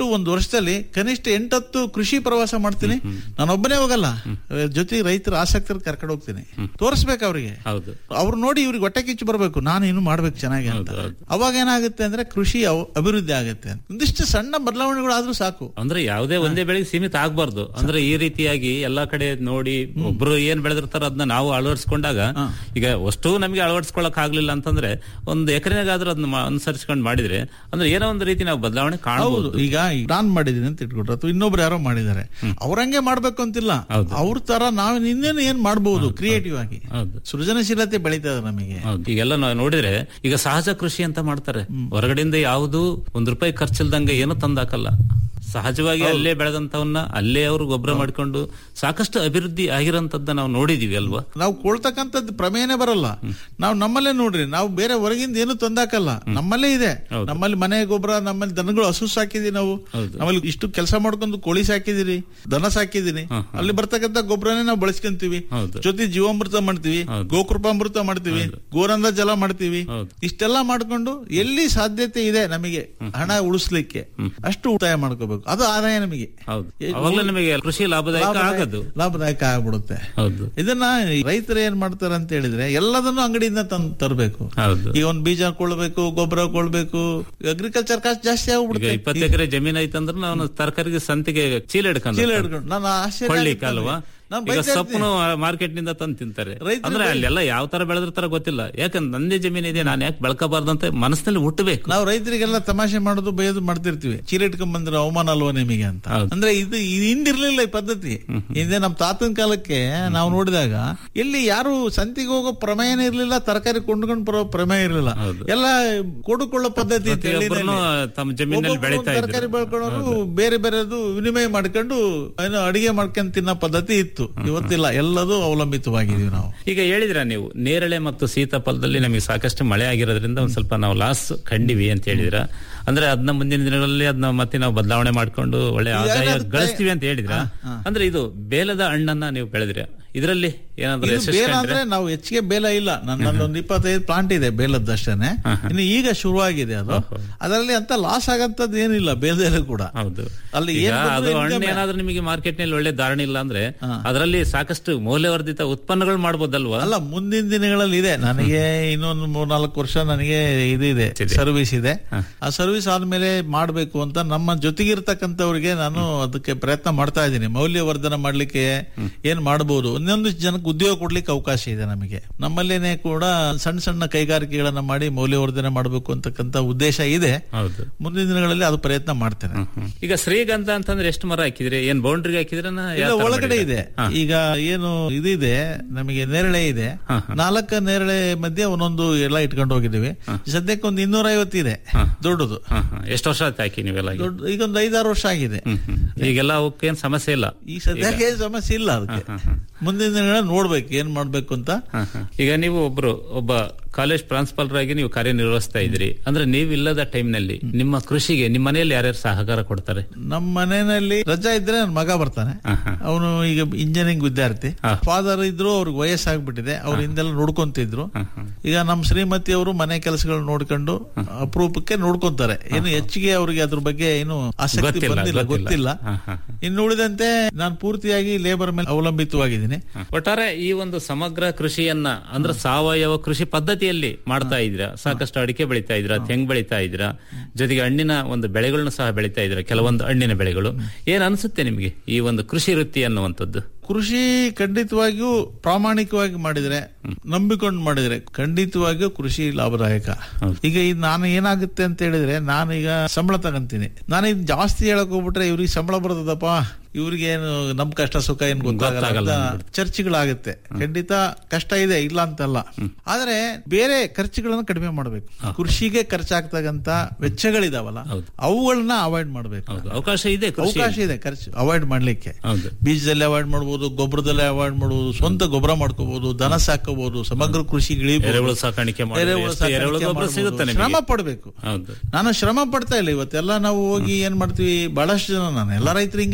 ದಯವಿಟ್ಟು ಒಂದು ವರ್ಷದಲ್ಲಿ ಕನಿಷ್ಠ ಎಂಟತ್ತು ಕೃಷಿ ಪ್ರವಾಸ ಮಾಡ್ತೀನಿ ನಾನು ಒಬ್ಬನೇ ಹೋಗಲ್ಲ ಜೊತೆಗೆ ರೈತರ ಆಸಕ್ತರು ಕರ್ಕೊಂಡು ಹೋಗ್ತೀನಿ ತೋರಿಸ್ಬೇಕು ಅವರಿಗೆ ಹೌದು ಅವ್ರು ನೋಡಿ ಇವ್ರಿಗೆ ಹೊಟ್ಟೆ ಕಿಚ್ಚು ಬರಬೇಕು ನಾನು ಇನ್ನು ಮಾಡ್ಬೇಕು ಚೆನ್ನಾಗಿ ಅಂತ ಅವಾಗ ಏನಾಗುತ್ತೆ ಅಂದ್ರೆ ಕೃಷಿ ಅವ್- ಅಭಿವೃದ್ಧಿ ಆಗುತ್ತೆ ಒಂದಿಷ್ಟು ಸಣ್ಣ ಬದಲಾವಣೆಗಳು ಆದ್ರೂ ಸಾಕು ಅಂದ್ರೆ ಯಾವುದೇ ಒಂದೇ ಬೆಳೆಗೆ ಸೀಮಿತ ಆಗ್ಬಾರ್ದು ಅಂದ್ರೆ ಈ ರೀತಿಯಾಗಿ ಎಲ್ಲಾ ಕಡೆ ನೋಡಿ ಒಬ್ರು ಏನ್ ಬೆಳೆದಿರ್ತಾರ ಅದನ್ನ ನಾವು ಅಳವಡಿಸ್ಕೊಂಡಾಗ ಈಗ ಅಷ್ಟು ನಮಗೆ ಅಳವಡಿಸ್ಕೊಳಕ್ ಆಗ್ಲಿಲ್ಲ ಅಂತಂದ್ರೆ ಒಂದು ಎಕರೆನಾಗಾದ್ರೂ ಅದನ್ನ ಮಾ- ಅನುಸರಿಸ್ಕೊಂಡು ಮಾಡಿದ್ರೆ ಅಂದ್ರೆ ಏನೋ ಒಂದು ರೀತಿ ನಾವು ಬದಲಾವಣೆ ಹೌದು ಕಾಣಬಹುದು ಈಗ ನಾನ್ ಮಾಡಿದೀನಿ ಅಂತ ಇಟ್ಕೊಟ್ರೆ ಅಥವಾ ಇನ್ನೊಬ್ರು ಯಾರೋ ಮಾಡಿದ್ದಾರೆ ಅವ್ರಂಗೆ ಮಾಡ್ಬೇಕು ಅಂತಿಲ್ಲ ಅವ್ರ ತರ ನಾವು ಇನ್ನೇನು ಏನ್ ಮಾಡಬಹುದು ಕ್ರಿಯೇಟಿವ್ ಆಗಿ ಸೃಜನಶೀಲತೆ ಬೆಳೀತಾ ಇದೆ ನಮಗೆ ಹೌದು ಈಗೆಲ್ಲ ನಾವು ನೋಡಿದ್ರೆ ಈಗ ಸಹಜ ಕೃಷಿ ಅಂತ ಮಾಡ್ತಾರೆ ಹೊರಗಡೆಯಿಂದ ಯಾವುದು ಒಂದ್ ರೂಪಾಯಿ ಖರ್ಚಿಲ್ದಂಗೆ ಏನು ತಂದಾಕಲ್ಲ ಸಹಜವಾಗಿ ಅಲ್ಲೇ ಬೆಳೆದಂತವನ್ನ ಅಲ್ಲೇ ಅವರು ಗೊಬ್ಬರ ಮಾಡ್ಕೊಂಡು ಸಾಕಷ್ಟು ಅಭಿವೃದ್ಧಿ ಆಗಿರೋಂಥದ್ದ ನಾವು ನೋಡಿದೀವಿ ಅಲ್ವಾ ನಾವು ಕೊಳ್ತಕ್ಕಂಥದ್ದು ಪ್ರಮೇಯನೇ ಬರಲ್ಲ ನಾವು ನಮ್ಮಲ್ಲೇ ನೋಡ್ರಿ ನಾವು ಬೇರೆ ಹೊರಗಿಂದ ಏನು ತಂದಾಕಲ್ಲ ನಮ್ಮಲ್ಲೇ ಇದೆ ನಮ್ಮಲ್ಲಿ ಮನೆ ಗೊಬ್ಬರ ನಮ್ಮಲ್ಲಿ ದನಗಳು ಹಸು ಸಾಕಿದೀವಿ ನಾವು ನಮ್ಮಲ್ಲಿ ಇಷ್ಟು ಕೆಲಸ ಮಾಡ್ಕೊಂಡು ಕೋಳಿ ಸಾಕಿದಿರಿ ದನ ಸಾಕಿದೀನಿ ಅಲ್ಲಿ ಬರ್ತಕ್ಕಂಥ ಗೊಬ್ಬರನೇ ನಾವು ಬಳಸ್ಕೊಂತೀವಿ ಜೊತೆ ಜೀವಾಮೃತ ಮಾಡ್ತೀವಿ ಗೋಕೃಪಾಮೃತ ಮಾಡ್ತೀವಿ ಗೋರಂಧ ಜಲ ಮಾಡ್ತೀವಿ ಇಷ್ಟೆಲ್ಲ ಮಾಡ್ಕೊಂಡು ಎಲ್ಲಿ ಸಾಧ್ಯತೆ ಇದೆ ನಮಗೆ ಹಣ ಉಳಿಸ್ಲಿಕ್ಕೆ ಅಷ್ಟು ಉಳಿತಾಯ ಮಾಡ್ಕೋಬೇಕು ಅದು ಆದಾಯ ನಮಗೆ ಅವಾಗಲೇ ನಮಗೆ ಕೃಷಿ ಲಾಭದಾಯಕ ಲಾಭದಾಯಕ- ಆಗದು ಲಾಭದಾಯಕ ಆಗ್ಬಿಡುತ್ತೆ ಹೌದು ಇದನ್ನ ರೈತರು ಏನ್ ಮಾಡ್ತಾರೆ ಅಂತ ಹೇಳಿದ್ರೆ ಎಲ್ಲದನ್ನು ಅಂಗಡಿಯಿಂದ ತಂದು ತರಬೇಕು ಹೌದು ಈಗ ಒಂದ್ ಬೀಜ ಕೊಳ್ಬೇಕು ಗೊಬ್ಬರ ಕೊಳ್ಬೇಕು ಅಗ್ರಿಕಲ್ಚರ್ ಕಾಸ್ಟ್ ಜಾಸ್ತಿ ಈಗ ಆಗ್ಬಿಡುತ್ತೆ ಇಪ್ಪತ್ತು ಎಕರೆ ಜಮೀನ್ ಐತಂದ್ರೆ ನಾವು ತರಕಾರಿಗೆ ಸಂತಿಗೆ ಚೀಲ ಹಿಡ್ಕೊಂಡು ಚೀಲ ಹಿಡ್ಕೊಂಡು ನಾನು ಆಶ್ಚರ್ಯ ಕೊಳ್ಳಿಕ್ ಆಗುತ್ತೆ ಅಲ್ವಾ ನನಗೆ. ನಾನು ಈಗ ಬೈತಾ ಸೊಪ್ಪನು ಮಾರ್ಕೆಟ್ ನಿಂದ ತಂದು ತಿಂತಾರೆ ರೈತರು ಅಂದ್ರೆ ಬೈ- ಅಲ್ಲೆಲ್ಲ ಯಾವ ತರ ಬೆಳೆದಿರ್ತಾರ ಗೊತ್ತಿಲ್ಲ ಯಾಕಂದ್ರೆ ನಂದೇ ಜಮೀನ್ ಇದೆ ನಾನು ಯಾಕೆ ಬೆಳ್ಕೋಬಾರ್ದು ಅಂತ ಮನಸ್ಸಿನಲ್ಲಿ ಹುಟ್ಟಬೇಕು ನಾವು ರೈತರಿಗೆಲ್ಲ ತಮಾಷೆ ಮಾಡೋದು ಬೈಯೋದು ಮಾಡ್ತಿರ್ತೀವಿ ಚೀಲ ಇಟ್ಕೊಂಡ್ ಬಂದ್ರೆ ಅವಮಾನ ಅಲ್ವಾ ನಿಮಗೆ ಅಂತ ಅಂದ್ರೆ ಇದು ಇದು ಹಿಂದಿರ್ಲಿಲ್ಲ ಈ ಪದ್ಧತಿ ಹಿಂದೆ ನಮ್ ತಾತನ ಕಾಲಕ್ಕೆ ನಾವು ನೋಡಿದಾಗ ಇಲ್ಲಿ ಯಾರು ಸಂತಿಗೆ ಹೋಗೋ ಪ್ರಮೇಯನೇ ಇರ್ಲಿಲ್ಲ ತರಕಾರಿ ಕೊಂಡ್ಕೊಂಡು ಬರೋ ಪ್ರಮೇಯ ಇರ್ಲಿಲ್ಲ ಎಲ್ಲ ಕೊಡುಕೊಳ್ಳೋ ಪದ್ಧತಿ ಇತ್ತು ಪ್ರತಿಯೊಬ್ಬರನ್ನು ಹಳ್ಳಿನಲ್ಲಿ. ತಮ್ಮ ಜಮೀನಲ್ಲಿ ಒಬ್ಬೊಬ್ರು ಬೆಳೀತಾ ಇದ್ರು. ತರಕಾರಿ ಬೆಳ್ಕೊಳ್ಳೋರು ಬೇರೆ ಬೇರೆದು ವಿನಿಮಯ ಮಾಡ್ಕೊಂಡು ಏನೋ ಅಡಿಗೆ ಮಾಡ್ಕೊಂಡ್ ತಿನ್ನೋ ಪದ್ಧತಿ ಇತ್ತು ಇವತ್ತಿಲ್ಲ ಎಲ್ಲದೂ ಅವಲಂಬಿತವಾಗಿದೀವಿ ನಾವು ಈಗ ಹೇಳಿದ್ರ ನೀವು ನೇರಳೆ ಮತ್ತು ಸೀತಾಫಲದಲ್ಲಿ ನಮಗೆ ಸಾಕಷ್ಟು ಮಳೆ ಆಗಿರೋದ್ರಿಂದ ಒಂದ್ ಸ್ವಲ್ಪ ನಾವು ಲಾಸ್ ಕಂಡಿವಿ ಅಂತ ಹೇಳಿದ್ರ ಅಂದ್ರೆ ಅದನ್ನ ಮುಂದಿನ ದಿನಗಳಲ್ಲಿ ಅದನ್ನ ಮತ್ತೆ ನಾವು ಬದಲಾವಣೆ ಮಾಡ್ಕೊಂಡು ಒಳ್ಳೆ ಈಗಾಗಲೇ ಆದಾಯ ಅದಕ್ಕೆ- ಗಳಿಸ್ತೀವಿ ಅಂತ ಹೇಳಿದ್ರ ಅಂದ್ರೆ ಇದು ಬೇಲದ ಹಣ್ಣನ್ನ ನೀವು ಬೆಳೆದ್ರಿ ಇದರಲ್ಲಿ ಏನಾದ್ರು ಇದು ಯಶಸ್ವಿ ಬೇಲ ಕಂಡ್ರೆ? ಅಂದ್ರೆ ನಾವು ಹೆಚ್ಚಿಗೆ ಬೇಲ ಇಲ್ಲ ನನ್ನಲ್ಲಿ ಒಂದು ಇಪ್ಪತ್ತೈದು ಪ್ಲಾಂಟ್ ಇದೆ ಬೇಲದ್ದಷ್ಟೇನೆ ಇನ್ನು ಈಗ ಶುರುವಾಗಿದೆ ಅದು ಅದರಲ್ಲಿ ಅಂತ ಲಾಸ್ ಆಗಂತದ್ದು ಏನಿಲ್ಲ ಬೇಲದಲ್ಲಿ ಕೂಡ ಹೌದು ಅಲ್ಲಿ ಈಗ ಏನ್ ಬಂದ್ರು ಅದು ಹಣ್ಣು income ಏ. ಏನಾದ್ರೂ ನಿಮಗೆ ಮಾರ್ಕೆಟ್ ನಲ್ಲಿ ಒಳ್ಳೆ ಧಾರಣೆ ಇಲ್ಲ ಅಂದ್ರೆ ಅದರಲ್ಲಿ ಸಾಕಷ್ಟು ಮೌಲ್ಯವರ್ಧಿತ ಉತ್ಪನ್ನಗಳು ಮಾಡ್ಬೋದಲ್ವಾ ಅಲ್ಲ ಮುಂದಿನ ದಿನಗಳಲ್ಲಿ ಇದೆ ನನಗೆ ಇನ್ನೊಂದು ಮೂರ್ನಾಲ್ಕು ವರ್ಷ ನನಗೆ ಇದು ಇದೆ ಸರ್ವಿಸ್ ಇದೆ ಆ ಸರ್ವಿಸ್ ಆದ್ಮೇಲೆ ಮಾಡ್ಬೇಕು ಅಂತ ನಮ್ಮ ಜೊತೆಗಿರ್ತಕ್ಕಂಥವ್ರಿಗೆ ನಾನು ಅದಕ್ಕೆ ಪ್ರಯತ್ನ ಮಾಡ್ತಾ ಇದ್ದೀನಿ ಮೌಲ್ಯವರ್ಧನೆ ಮಾಡ್ಲಿಕ್ಕೆ ಏನ್ ಮಾಡಬಹುದು ಇನ್ನೊಂದು ಜನಕ್ಕೆ ಉದ್ಯೋಗ ಕೊಡ್ಲಿಕ್ಕೆ ಅವಕಾಶ ಇದೆ ನಮಗೆ ನಮ್ಮಲ್ಲೇನೆ ಕೂಡ ಸಣ್ಣ ಸಣ್ಣ ಕೈಗಾರಿಕೆಗಳನ್ನ ಮಾಡಿ ಮೌಲ್ಯವರ್ಧನೆ ಮಾಡಬೇಕು ಅಂತಕ್ಕಂಥ ಉದ್ದೇಶ ಇದೆ ಹೌದು ಮುಂದಿನ ದಿನಗಳಲ್ಲಿ ಅದು ಪ್ರಯತ್ನ ಮಾಡ್ತೇನೆ ಈಗ ಶ್ರೀಗಂಧ ಅಂತಂದ್ರೆ ಎಷ್ಟು ಮರ ಹಾಕಿದ್ರಿ ಏನ್ ಬೌಂಡ್ರಿಗೆ ಹಾಕಿದ್ರ ಇಲ್ಲ ಒಳಗಡೆ ಇದೆ ಈಗ ಏನು ಇದಿದೆ ನಮಗೆ ನೇರಳೆ ಇದೆ ನಾಲ್ಕು ನೇರಳೆ ಮಧ್ಯೆ ಒಂದೊಂದು ಎಲ್ಲ ಇಟ್ಕೊಂಡು ಹೋಗಿದ್ದೀವಿ ಸದ್ಯಕ್ಕೆ ಒಂದು ಇನ್ನೂರ ಐವತ್ತು ಇದೆ ದೊಡ್ಡದು ಎಷ್ಟು ವರ್ಷ ಆಯ್ತು ಹಾಕಿ ನೀವೆಲ್ಲ ಈಗ? ದೊಡ್ಡ ಈಗ ಒಂದು ಐದಾರು ವರ್ಷ ಆಗಿದೆ ಈಗೆಲ್ಲ ಅವಕ್ಕೇನ್ ಸಮಸ್ಯೆ ಇಲ್ಲ ಈ ಸದ್ಯಕ್ಕೆ ಏನ್ ಸಮಸ್ಯೆ ಇಲ್ಲ ಅದಕ್ಕೆ ಮುಂದಿನ ದಿನಗಳಲ್ಲಿ ನೋಡ್ಬೇಕು ಏನ್ ಮಾಡ್ಬೇಕು ಅಂತ ಈಗ ನೀವು ಒಬ್ರು ಒಬ್ಬ ಕಾಲೇಜ್ ಪ್ರಾಂಶುಪಾಲರಾಗಿ ನೀವು ಕಾರ್ಯನಿರ್ವಹಿಸ್ತಾ ಇದ್ರಿ ಅಂದ್ರೆ ನೀವು ಇಲ್ಲದ time ನಲ್ಲಿ ನಿಮ್ಮ ಕೃಷಿಗೆ ನಿಮ್ಮ ಮನೆಯಲ್ಲಿ ಯಾರ್ಯಾರು ಸಹಕಾರ ಕೊಡ್ತಾರೆ ನಮ್ಮ ಮನೆಯಲ್ಲಿ ರಜಾ ಇದ್ರೆ ನನ್ನ ಮಗ ಬರ್ತಾನೆ ಅವನು ಈಗ ಇಂಜಿನಿಯರಿಂಗ್ ವಿದ್ಯಾರ್ಥಿ ಫಾದರ್ ಇದ್ರು ಅವ್ರಿಗೆ ವಯಸ್ಸಾಗ್ಬಿಟ್ಟಿದೆ ಅವ್ರು ಹಿಂದೆಲ್ಲ ನೋಡ್ಕೊಂತಿದ್ರು ಈಗ ನಮ್ಮ ಶ್ರೀಮತಿ ಅವರು ಮನೆ ಕೆಲಸಗಳು ನೋಡ್ಕೊಂಡು ಅಪರೂಪಕ್ಕೆ ನೋಡ್ಕೊಂತಾರೆ ಏನು ಹೆಚ್ಚಿಗೆ ಅವ್ರಿಗೆ ಅದ್ರ ಬಗ್ಗೆ ಏನು ಆಸಕ್ತಿ ಗೊತ್ತಿಲ್ಲ, ಬಂದಿಲ್ಲ ಗೊತ್ತಿಲ್ಲ. ಗೊತ್ತಿಲ್ಲ ಇನ್ನು ಉಳಿದಂತೆ ನಾನು ಪೂರ್ತಿಯಾಗಿ ಲೇಬರ್ ಮೇಲೆ ಅವಲಂಬಿತವಾಗಿದ್ದೀನಿ ಒಟ್ಟಾರೆ ಈ ಒಂದು ಸಮಗ್ರ ಕೃಷಿಯನ್ನ ಅಂದ್ರೆ ಸಾವಯವ ಕೃಷಿ ಪದ್ಧತಿಯಲ್ಲಿ ಮಾಡ್ತಾ ಇದ್ರ ಸಾಕಷ್ಟು ಅಡಿಕೆ ಬೆಳಿತಾ ಇದ್ರ ತೆಂಗು ಬೆಳಿತಾ ಇದ್ರ ಜೊತೆಗೆ ಹಣ್ಣಿನ ಒಂದು ಬೆಳೆಗಳನ್ನು ಸಹ ಬೆಳಿತಾ ಇದ್ರ ಕೆಲವೊಂದು ಹಣ್ಣಿನ ಬೆಳೆಗಳು ಏನ್ ಅನ್ಸುತ್ತೆ ನಿಮ್ಗೆ ಈ ಒಂದು ಕೃಷಿ ವೃತ್ತಿ ಅನ್ನುವಂಥದ್ದು ಕೃಷಿ ಖಂಡಿತವಾಗಿಯೂ ಪ್ರಾಮಾಣಿಕವಾಗಿ ಮಾಡಿದ್ರೆ ನಂಬಿಕೊಂಡು ಮಾಡಿದ್ರೆ ಖಂಡಿತವಾಗಿಯೂ ಕೃಷಿ ಲಾಭದಾಯಕ ಈಗ ಇದು ನಾನು ಏನಾಗುತ್ತೆ ಅಂತ ಹೇಳಿದ್ರೆ ನಾನು ಈಗ ಸಂಬಳ ತಗಂತೀನಿ ನಾನು ಇದು ಜಾಸ್ತಿ ಹೇಳಕ್ ಹೋಗ್ಬಿಟ್ರೆ ಇವ್ರಿಗೆ ಸಂಬಳ ಬರ್ತದಪ್ಪ ಇವ್ರಿಗೆ ಏನು ನಮ್ ಕಷ್ಟ ಸುಖ ಏನ್ ಗೊತ್ತಾಗಲ್ಲ ಗೊತ್ತಾಗಲ್ಲ ಅಂತ ಚರ್ಚೆಗಳಾಗುತ್ತೆ ಖಂಡಿತ ಕಷ್ಟ ಇದೆ ಇಲ್ಲ ಅಂತಲ್ಲ ಆದ್ರೆ ಬೇರೆ ಖರ್ಚುಗಳನ್ನ ಕಡಿಮೆ ಮಾಡಬೇಕು ಕೃಷಿಗೆ ಖರ್ಚಾಗ್ತಕ್ಕಂತ ವೆಚ್ಚಗಳಿದಾವಲ್ಲ ಅವುಗಳನ್ನ ಅವಾಯ್ಡ್ ಮಾಡಬೇಕು ಅವಕಾಶ ಇದೆ ಕೃಷಿ ಅವಕಾಶ ಇದೆ ಖರ್ಚು ಅವಾಯ್ಡ್ ಮಾಡ್ಲಿಕ್ಕೆ ಹೌದು ಬೀಜದಲ್ಲಿ ಅವಾಯ್ಡ್ ಮಾಡಬಹುದು ಗೊಬ್ಬರದಲ್ಲಿ ಅವಾಯ್ಡ್ ಮಾಡಬಹುದು ಸ್ವಂತ ಗೊಬ್ಬರ ಮಾಡ್ಕೋಬಹುದು ದನ ಸಾಕೋಬಹುದು ಸಮಗ್ರ ಕೃಷಿಗೆ ಇಳಿಬಹುದು. ಎರೆಹುಳು ಸಾಕಾಣಿಕೆ ಮಾಡೋದು, ಎರೆಹುಳು ಎಷ್ಟು ಸಾಕಾಣಿಕೆ ಎರೆಹುಳು ಗೊಬ್ಬರ ಮಾಡ್ಬೋದು. ಸಿಗುತ್ತೆ ನಿಮಗೆ? ಶ್ರಮ ಪಡ್ಬೇಕು ಹೌದು ನಾನು ಶ್ರಮ ಪಡ್ತಾ ಇಲ್ಲ ಇವತ್ತೆಲ್ಲ ನಾವು ಹೋಗಿ ಏನ್ ಮಾಡ್ತೀವಿ ಬಹಳಷ್ಟು ಜನ ನಾನು ಎಲ್ಲ ರೈತರು ಹಿಂಗೆ ಮಾಡ್ತಾರೆ ಅಂತ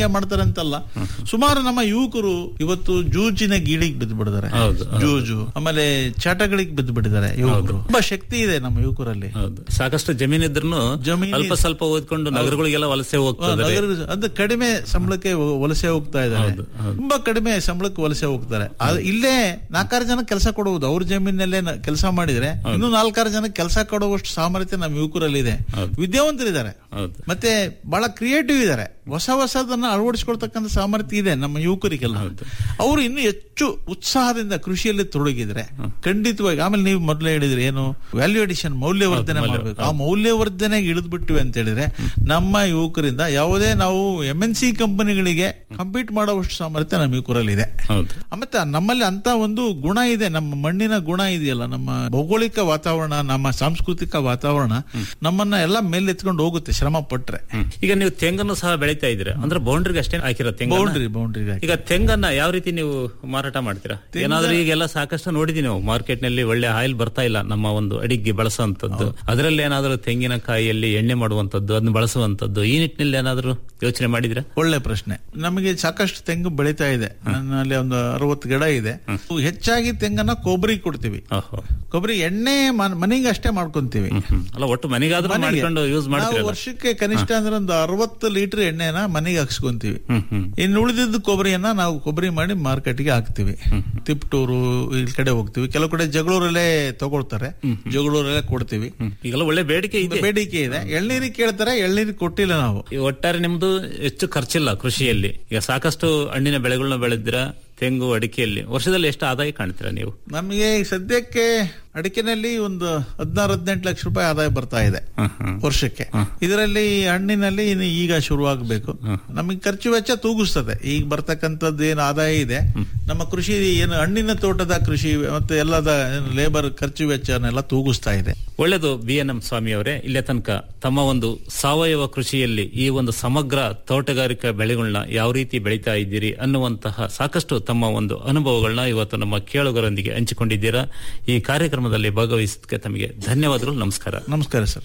ಅಂತಲ್ಲ ಸುಮಾರು ನಮ್ಮ ಯುವಕರು ಇವತ್ತು ಜೂಜಿನ ಗೀಳಿಗೆ ಬಿದ್ದು ಬಿಡಿದ್ದಾರೆ ಹೌದು, ಹೌದು. ಜೂಜು ಆಮೇಲೆ ಚಟಗಳಿಗೆ ಬಿದ್ದು ಬಿಟ್ಟಿದ್ದಾರೆ ಯುವಕರು ತುಂಬಾ ಶಕ್ತಿ ಇದೆ ನಮ್ಮ ಯುವಕರಲ್ಲಿ ಹೌದು ಸಾಕಷ್ಟು ಜಮೀನಿದ್ರು ಜಮೀನು- ಅಲ್ಪ ಸ್ವಲ್ಪ ಓದ್ಕೊಂಡು ನಗರಗಳಿಗೆಲ್ಲ ವಲಸೆ ಹೋಗ್ತಾರೆ ನಗರ- ಅದು ಕಡಿಮೆ ಸಂಬಳಕ್ಕೆ ವ- ವಲಸೆ ಹೋಗ್ತಾ ಇದ್ದಾರೆ ತುಂಬಾ ಕಡಿಮೆ ಸಂಬಳಕ್ಕೆ ವಲಸೆ ಹೋಗ್ತಾರೆ ಆದ್ರೆ ಇಲ್ಲೇ ನಾಲ್ಕಾರು ಜನ ಕೆಲಸ ಕೊಡುವುದು ಅವ್ರ ಜಮೀನಲ್ಲೇ ಕೆಲಸ ಮಾಡಿದ್ರೆ ಇನ್ನು ನಾಲ್ಕಾರು ಜನ ಕೆಲಸ ಕೊಡುವಷ್ಟು ಸಾಮರ್ಥ್ಯ ನಮ್ಮ ಯುವಕರಲ್ಲಿ ಇದೆ ವಿದ್ಯಾವಂತರಿದ್ದಾರೆ ಮತ್ತೆ ಬಹಳ ಕ್ರಿಯೇಟಿವ್ ಇದ್ದಾರೆ ಹೊಸ ಹೊಸದನ್ನ ಅಳವಡಿಸ್ಕೊಳ್ತಕ್ಕಂಥ ಸಾಮರ್ಥ್ಯ ಇದೆ ನಮ್ಮ ಯುವಕರಿಗೆಲ್ಲ ಅವರು ಇನ್ನು ಹೆಚ್ಚು ಉತ್ಸಾಹದಿಂದ ಕೃಷಿಯಲ್ಲಿ ತೊಡಗಿದ್ರೆ ಖಂಡಿತವಾಗಿ ಆಮೇಲೆ ನೀವು ಮೊದಲೇ ಹೇಳಿದ್ರಿ ಏನು ವ್ಯಾಲ್ಯೂ ಅಡಿಷನ್ ಮೌಲ್ಯವರ್ಧನೆ ಮಾಡಬೇಕು ಆ ಮೌಲ್ಯವರ್ಧನೆಗೆ ಇಳಿದು ಬಿಟ್ಟಿವಿ ಅಂತ ಹೇಳಿದ್ರೆ ನಮ್ಮ ಯುವಕರಿಂದ ಯಾವುದೇ ನಾವು ಎಂ ಎನ್ ಸಿ ಕಂಪನಿಗಳಿಗೆ ಕಂಪೀಟ್ ಮಾಡುವಷ್ಟು ಸಾಮರ್ಥ್ಯ ನಮ್ಮ ಯುವಕರಲ್ಲಿ ಇದೆ ಮತ್ತೆ ನಮ್ಮಲ್ಲಿ ಅಂತ ಒಂದು ಗುಣ ಇದೆ ನಮ್ಮ ಮಣ್ಣಿನ ಗುಣ ಇದೆಯಲ್ಲ ನಮ್ಮ ಭೌಗೋಳಿಕ ವಾತಾವರಣ ನಮ್ಮ ಸಾಂಸ್ಕೃತಿಕ ವಾತಾವರಣ ನಮ್ಮನ್ನ ಎಲ್ಲ ಮೇಲೆತ್ಕೊಂಡು ಹೋಗುತ್ತೆ ಶ್ರಮ ಪಟ್ರೆ ಈಗ ನೀವು ತೆಂಗನ್ನು ಸಹ ಬೆಳೀತಾ ಇದ್ದೀರಾ ಅಂದ್ರೆ ಬೌಂಡ್ರಿಗೆ ಅಷ್ಟೇ ಹಾಕಿರೋ ತೆಂಗನ್ನ? ಬೌಂಡ್ರಿ ಬೌಂಡ್ರಿ ಈಗ ತೆಂಗನ್ನ ಯಾವ ರೀತಿ ನೀವು ಮಾರಾಟ ಮಾಡ್ತೀರಾ ತೆಂಗ- ಏನಾದ್ರೂ ಈಗೆಲ್ಲ ಸಾಕಷ್ಟು ನೋಡಿದೀನಿ ನಾವು ಮಾರ್ಕೆಟ್ ನಲ್ಲಿ ಒಳ್ಳೆ ಆಯಿಲ್ ಬರ್ತಾ ಇಲ್ಲ ನಮ್ಮ ಒಂದು ಅಡಿಗೆ ಬಳಸುವಂತದ್ದು ಅದರಲ್ಲಿ ಏನಾದ್ರೂ ತೆಂಗಿನಕಾಯಿಯಲ್ಲಿ ಎಣ್ಣೆ ಮಾಡುವಂತದ್ದು ಅದನ್ನ ಬಳಸುವಂತದ್ದು ಈ ನಿಟ್ಟಿನಲ್ಲಿ ಏನಾದ್ರೂ ಯೋಚನೆ ಮಾಡಿದ್ರೆ ಒಳ್ಳೆ ಪ್ರಶ್ನೆ ನಮಗೆ ಸಾಕಷ್ಟು ತೆಂಗು ಬೆಳೀತಾ ಇದೆ ನನ್ನಲ್ಲಿ ಒಂದು ಅರವತ್ತು ಗಿಡ ಇದೆ ಹೆಚ್ಚಾಗಿ ತೆಂಗನ್ನ ಕೊಬ್ಬರಿ ಕೊಡ್ತೀವಿ ಕೊಬ್ಬರಿ ಎಣ್ಣೆ ಮನ್- ಮನೆಗೆ ಅಷ್ಟೇ ಮಾಡ್ಕೊಂತೀವಿ ಅಲ್ಲ ಒಟ್ಟು ಮನೆಗಾದ್ರೂ ಮನೆಗೆ. ಮಾಡ್ಕೊಂಡು ಯೂಸ್ ನಾವು ಮಾಡ್ತೀರಲ್ಲ ವರ್ಷಕ್ಕೆ ಕನಿಷ್ಠ ಅಂದ್ರೆ ಒಂದು ಅರವತ್ತು ಲೀಟರ್ ಎಣ್ಣೆನ ಮನೆಗೆ ಹಾಕ್ಸ್ಕೊಂತೀವಿ ಇನ್ನು ಉಳಿದಿದ್ದ ಕೊಬ್ಬರಿಯನ್ನ ನಾವು ಕೊಬ್ಬರಿ ಮಾಡಿ ಮಾರ್ಕೆಟ್ಗೆ ಹಾಕ್ತಿವಿ ತಿಪ್ಟೂರು ಈ ಕಡೆ ಹೋಗ್ತೀವಿ ಕೆಲವು ಕಡೆ ಜಗಳೂರಲ್ಲೇ ತಗೊಳ್ತಾರೆ ಜಗಳೂರಲ್ಲೇ ಕೊಡ್ತೀವಿ ಈಗೆಲ್ಲ ಒಳ್ಳೆ ಬೇಡಿಕೆ ಇದೆ ಬೇಡಿಕೆ ಇದೆ ಎಳ್ನೀರಿಗೆ ಕೇಳ್ತಾರೆ ಎಳ್ನೀರಿಗೆ ಕೊಟ್ಟಿಲ್ಲ ನಾವು ಈ ಒಟ್ಟಾರೆ ನಿಮ್ದು ಹೆಚ್ಚು ಖರ್ಚಿಲ್ಲ ಕೃಷಿಯಲ್ಲಿ ಈಗ ಸಾಕಷ್ಟು ಹಣ್ಣಿನ ಬೆಳೆಗಳನ್ನ ಬೆಳೆದಿರ ತೆಂಗು ಅಡಿಕೆಯಲ್ಲಿ ವರ್ಷದಲ್ಲಿ ಎಷ್ಟು ಆದಾಯ ಕಾಣ್ತೀರಾ ನೀವು ನಮಗೆ ಸದ್ಯಕ್ಕೆ ಅಡಿಕೆನಲ್ಲಿ ಒಂದು ಹದಿನಾರು ಹದಿನೆಂಟು ಲಕ್ಷ ರೂಪಾಯಿ ಆದಾಯ ಬರ್ತಾ ಇದೆ ವರ್ಷಕ್ಕೆ ಇದರಲ್ಲಿ ಹಣ್ಣಿನಲ್ಲಿ ಇನ್ನು ಈಗ ಶುರುವಾಗಬೇಕು ನಮಗೆ ಖರ್ಚು ವೆಚ್ಚ ತೂಗಿಸ್ತದೆ ಈಗ ಬರ್ತಕ್ಕಂಥದ್ದು ಏನು ಆದಾಯ ಇದೆ ನಮ್ಮ ಕೃಷಿ ಏನು ಹಣ್ಣಿನ ತೋಟದ ಕೃಷಿ ಮತ್ತೆ ಎಲ್ಲದ ಲೇಬರ್ ಖರ್ಚು ವೆಚ್ಚನೆಲ್ಲ ತೂಗಿಸ್ತಾ ಇದೆ ಒಳ್ಳೆಯದು ಬಿ ಎನ್ ಎಂ ಸ್ವಾಮಿ ಅವರೇ ಇಲ್ಲೇ ತನಕ ತಮ್ಮ ಒಂದು ಸಾವಯವ ಕೃಷಿಯಲ್ಲಿ ಈ ಒಂದು ಸಮಗ್ರ ತೋಟಗಾರಿಕಾ ಬೆಳೆಗಳನ್ನ ಯಾವ ರೀತಿ ಬೆಳೀತಾ ಇದ್ದೀರಿ ಅನ್ನುವಂತಹ ಸಾಕಷ್ಟು ತಮ್ಮ ಒಂದು ಅನುಭವಗಳನ್ನ ಇವತ್ತು ನಮ್ಮ ಕೇಳುಗರೊಂದಿಗೆ ಹಂಚಿಕೊಂಡಿದ್ದೀರಾ ಈ ಕಾರ್ಯಕ್ರಮದಲ್ಲಿ ಭಾಗವಹಿಸಿದ್ದಕ್ಕೆ ತಮಗೆ ಧನ್ಯವಾದಗಳು ನಮಸ್ಕಾರ ನಮಸ್ಕಾರ ಸರ್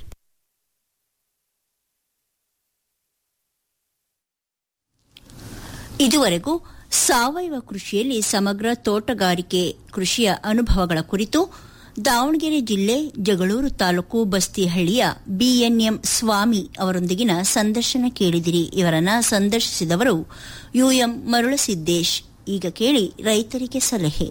ಇದುವರೆಗೂ ಸಾವಯವ ಕೃಷಿಯಲ್ಲಿ ಸಮಗ್ರ ತೋಟಗಾರಿಕೆ ಕೃಷಿಯ ಅನುಭವಗಳ ಕುರಿತು ದಾವಣಗೆರೆ ಜಿಲ್ಲೆ ಜಗಳೂರು ತಾಲೂಕು ಬಸ್ತಿಹಳ್ಳಿಯ ಬಿಎನ್ಎಂ ಸ್ವಾಮಿ ಅವರೊಂದಿಗಿನ ಸಂದರ್ಶನ ಕೇಳಿದಿರಿ ಇವರನ್ನ ಸಂದರ್ಶಿಸಿದವರು ಯುಎಂ ಮರುಳಸಿದ್ದೇಶ್ ಈಗ ಕೇಳಿ ರೈತರಿಗೆ ಸಲಹೆ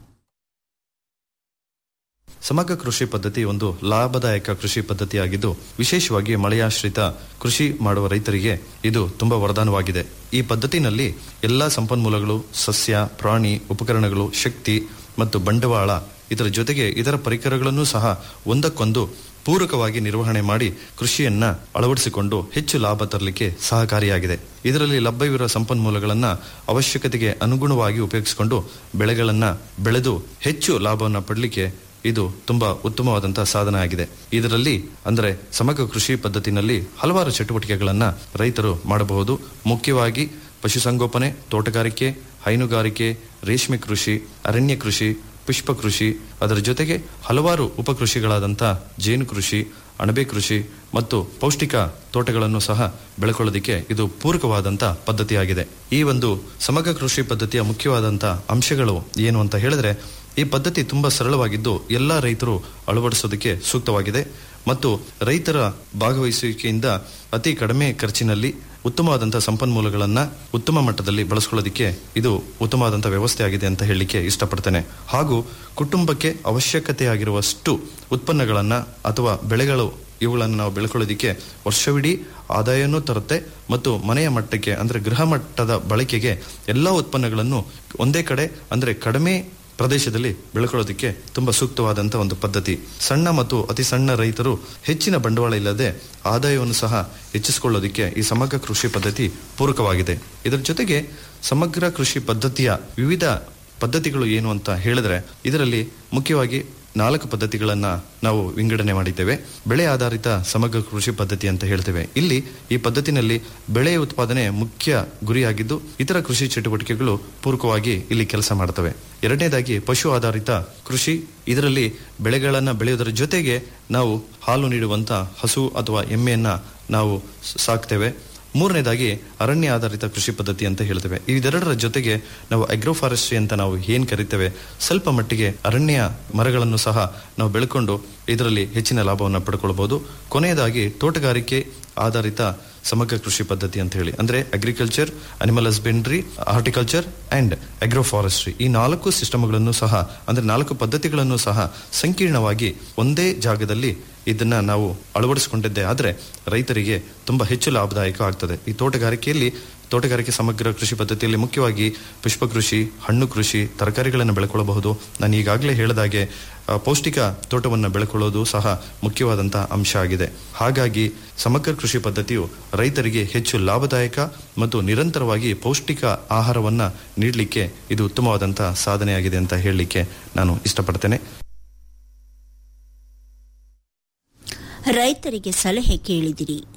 ಸಮಗ್ರ ಕೃಷಿ ಪದ್ಧತಿ ಒಂದು ಲಾಭದಾಯಕ ಕೃಷಿ ಪದ್ಧತಿಯಾಗಿದ್ದು ವಿಶೇಷವಾಗಿ ಮಳೆಯಾಶ್ರಿತ ಕೃಷಿ ಮಾಡುವ ರೈತರಿಗೆ ಇದು ತುಂಬಾ ವರದಾನವಾಗಿದೆ ಈ ಪದ್ಧತಿನಲ್ಲಿ ಎಲ್ಲಾ ಸಂಪನ್ಮೂಲಗಳು ಸಸ್ಯ ಪ್ರಾಣಿ ಉಪಕರಣಗಳು ಶಕ್ತಿ ಮತ್ತು ಬಂಡವಾಳ ಇದರ ಜೊತೆಗೆ ಇದರ ಪರಿಕರಗಳನ್ನು ಸಹ ಒಂದಕ್ಕೊಂದು ಪೂರಕವಾಗಿ ನಿರ್ವಹಣೆ ಮಾಡಿ ಕೃಷಿಯನ್ನ ಅಳವಡಿಸಿಕೊಂಡು ಹೆಚ್ಚು ಲಾಭ ತರಲಿಕ್ಕೆ ಸಹಕಾರಿಯಾಗಿದೆ ಇದರಲ್ಲಿ ಲಭ್ಯವಿರುವ ಸಂಪನ್ಮೂಲಗಳನ್ನ ಅವಶ್ಯಕತೆಗೆ ಅನುಗುಣವಾಗಿ ಉಪಯೋಗಿಸಿಕೊಂಡು ಬೆಳೆಗಳನ್ನ ಬೆಳೆದು ಹೆಚ್ಚು ಲಾಭವನ್ನು ಪಡಲಿಕ್ಕೆ ಇದು ತುಂಬಾ ಉತ್ತಮವಾದಂತಹ ಸಾಧನ ಆಗಿದೆ ಇದರಲ್ಲಿ ಅಂದರೆ ಸಮಗ್ರ ಕೃಷಿ ಪದ್ಧತಿನಲ್ಲಿ ಹಲವಾರು ಚಟುವಟಿಕೆಗಳನ್ನ ರೈತರು ಮಾಡಬಹುದು ಮುಖ್ಯವಾಗಿ ಪಶುಸಂಗೋಪನೆ ತೋಟಗಾರಿಕೆ ಹೈನುಗಾರಿಕೆ ರೇಷ್ಮೆ ಕೃಷಿ ಅರಣ್ಯ ಕೃಷಿ ಪುಷ್ಪ ಕೃಷಿ ಅದರ ಜೊತೆಗೆ ಹಲವಾರು ಉಪಕೃಷಿಗಳಾದಂಥ ಜೇನು ಕೃಷಿ ಅಣಬೆ ಕೃಷಿ ಮತ್ತು ಪೌಷ್ಟಿಕ ತೋಟಗಳನ್ನು ಸಹ ಬೆಳ್ಕೊಳ್ಳೋದಕ್ಕೆ ಇದು ಪೂರಕವಾದಂಥ ಪದ್ಧತಿಯಾಗಿದೆ ಈ ಒಂದು ಸಮಗ್ರ ಕೃಷಿ ಪದ್ಧತಿಯ ಮುಖ್ಯವಾದಂಥ ಅಂಶಗಳು ಏನು ಅಂತ ಹೇಳಿದ್ರೆ ಈ ಪದ್ಧತಿ ತುಂಬಾ ಸರಳವಾಗಿದ್ದು ಎಲ್ಲ ರೈತರು ಅಳವಡಿಸೋದಕ್ಕೆ ಸೂಕ್ತವಾಗಿದೆ ಮತ್ತು ರೈತರ ಭಾಗವಹಿಸುವಿಕೆಯಿಂದ ಅತಿ ಕಡಿಮೆ ಖರ್ಚಿನಲ್ಲಿ ಉತ್ತಮವಾದಂತಹ ಸಂಪನ್ಮೂಲಗಳನ್ನ ಉತ್ತಮ ಮಟ್ಟದಲ್ಲಿ ಬಳಸ್ಕೊಳ್ಳೋದಕ್ಕೆ ಇದು ಉತ್ತಮವಾದಂತಹ ವ್ಯವಸ್ಥೆ ಆಗಿದೆ ಅಂತ ಹೇಳಲಿಕ್ಕೆ ಇಷ್ಟಪಡ್ತೇನೆ ಹಾಗೂ ಕುಟುಂಬಕ್ಕೆ ಅವಶ್ಯಕತೆಯಾಗಿರುವಷ್ಟು ಉತ್ಪನ್ನಗಳನ್ನ ಅಥವಾ ಬೆಳೆಗಳು ಇವುಗಳನ್ನು ನಾವು ಬೆಳ್ಕೊಳ್ಳೋದಕ್ಕೆ ವರ್ಷವಿಡೀ ಆದಾಯನೂ ತರುತ್ತೆ ಮತ್ತು ಮನೆಯ ಮಟ್ಟಕ್ಕೆ ಅಂದ್ರೆ ಗೃಹ ಮಟ್ಟದ ಬಳಕೆಗೆ ಎಲ್ಲ ಉತ್ಪನ್ನಗಳನ್ನು ಒಂದೇ ಕಡೆ ಅಂದ್ರೆ ಕಡಿಮೆ ಪ್ರದೇಶದಲ್ಲಿ ಬೆಳ್ಕೊಳ್ಳೋದಕ್ಕೆ ತುಂಬಾ ಸೂಕ್ತವಾದಂತಹ ಒಂದು ಪದ್ಧತಿ ಸಣ್ಣ ಮತ್ತು ಅತಿ ಸಣ್ಣ ರೈತರು ಹೆಚ್ಚಿನ ಬಂಡವಾಳ ಇಲ್ಲದೆ ಆದಾಯವನ್ನು ಸಹ ಹೆಚ್ಚಿಸಿಕೊಳ್ಳೋದಕ್ಕೆ ಈ ಸಮಗ್ರ ಕೃಷಿ ಪದ್ಧತಿ ಪೂರಕವಾಗಿದೆ ಇದರ ಜೊತೆಗೆ ಸಮಗ್ರ ಕೃಷಿ ಪದ್ಧತಿಯ ವಿವಿಧ ಪದ್ಧತಿಗಳು ಏನು ಅಂತ ಹೇಳಿದ್ರೆ ಇದರಲ್ಲಿ ಮುಖ್ಯವಾಗಿ ನಾಲ್ಕು ಪದ್ಧತಿಗಳನ್ನ ನಾವು ವಿಂಗಡಣೆ ಮಾಡಿದ್ದೇವೆ ಬೆಳೆ ಆಧಾರಿತ ಸಮಗ್ರ ಕೃಷಿ ಪದ್ಧತಿ ಅಂತ ಹೇಳ್ತೇವೆ ಇಲ್ಲಿ ಈ ಪದ್ಧತಿನಲ್ಲಿ ಬೆಳೆ ಉತ್ಪಾದನೆ ಮುಖ್ಯ ಗುರಿಯಾಗಿದ್ದು ಇತರ ಕೃಷಿ ಚಟುವಟಿಕೆಗಳು ಪೂರಕವಾಗಿ ಇಲ್ಲಿ ಕೆಲಸ ಮಾಡ್ತವೆ ಎರಡನೇದಾಗಿ ಪಶು ಆಧಾರಿತ ಕೃಷಿ ಇದರಲ್ಲಿ ಬೆಳೆಗಳನ್ನ ಬೆಳೆಯುವುದರ ಜೊತೆಗೆ ನಾವು ಹಾಲು ನೀಡುವಂತ ಹಸು ಅಥವಾ ಎಮ್ಮೆಯನ್ನ ನಾವು ಸಾಕ್ತೇವೆ ಮೂರನೇದಾಗಿ ಅರಣ್ಯ ಆಧಾರಿತ ಕೃಷಿ ಪದ್ಧತಿ ಅಂತ ಹೇಳ್ತೇವೆ ಇದೆರಡರ ಜೊತೆಗೆ ನಾವು ಅಗ್ರೋ ಫಾರೆಸ್ಟ್ರಿ ಅಂತ ನಾವು ಏನ್ ಕರಿತೇವೆ ಸ್ವಲ್ಪ ಮಟ್ಟಿಗೆ ಅರಣ್ಯ ಮರಗಳನ್ನು ಸಹ ನಾವು ಬೆಳ್ಕೊಂಡು ಇದರಲ್ಲಿ ಹೆಚ್ಚಿನ ಲಾಭವನ್ನು ಪಡ್ಕೊಳ್ಬಹುದು ಕೊನೆಯದಾಗಿ ತೋಟಗಾರಿಕೆ ಆಧಾರಿತ ಸಮಗ್ರ ಕೃಷಿ ಪದ್ಧತಿ ಅಂತ ಹೇಳಿ ಅಂದ್ರೆ agriculture animal husbandry horticulture and agro forestry ಈ ನಾಲ್ಕು ಸಿಸ್ಟಮ್ಗಳನ್ನು ಸಹ ಅಂದ್ರೆ ನಾಲ್ಕು ಪದ್ಧತಿಗಳನ್ನು ಸಹ ಸಂಕೀರ್ಣವಾಗಿ ಒಂದೇ ಜಾಗದಲ್ಲಿ ಇದನ್ನ ನಾವು ಅಳವಡಿಸಿಕೊಂಡಿದ್ದೆ ಆದ್ರೆ ರೈತರಿಗೆ ತುಂಬಾ ಹೆಚ್ಚು ಲಾಭದಾಯಕ ಆಗ್ತದೆ ಈ ತೋಟಗಾರಿಕೆಯಲ್ಲಿ ತೋಟಗಾರಿಕೆ ಸಮಗ್ರ ಕೃಷಿ ಪದ್ಧತಿಯಲ್ಲಿ ಮುಖ್ಯವಾಗಿ ಪುಷ್ಪ ಕೃಷಿ ಹಣ್ಣು ಕೃಷಿ ತರಕಾರಿಗಳನ್ನು ಬೆಳ್ಕೊಳ್ಳಬಹುದು ನಾನು ಈಗಾಗಲೇ ಹೇಳಿದಾಗೆ ಆ, ಪೌಷ್ಟಿಕ ತೋಟವನ್ನು ಬೆಳ್ಕೊಳ್ಳೋದು ಸಹ ಮುಖ್ಯವಾದಂತಹ ಅಂಶ ಆಗಿದೆ ಹಾಗಾಗಿ ಸಮಗ್ರ ಕೃಷಿ ಪದ್ಧತಿಯು ರೈತರಿಗೆ ಹೆಚ್ಚು ಲಾಭದಾಯಕ ಮತ್ತು ನಿರಂತರವಾಗಿ ಪೌಷ್ಟಿಕ ಆಹಾರವನ್ನ ನೀಡಲಿಕ್ಕೆ ಇದು ಉತ್ತಮವಾದಂತಹ ಸಾಧನೆಯಾಗಿದೆ ಅಂತ ಹೇಳಲಿಕ್ಕೆ ನಾನು ಇಷ್ಟಪಡ್ತೇನೆ ರೈತರಿಗೆ ಸಲಹೆ ಕೇಳಿದಿರಿ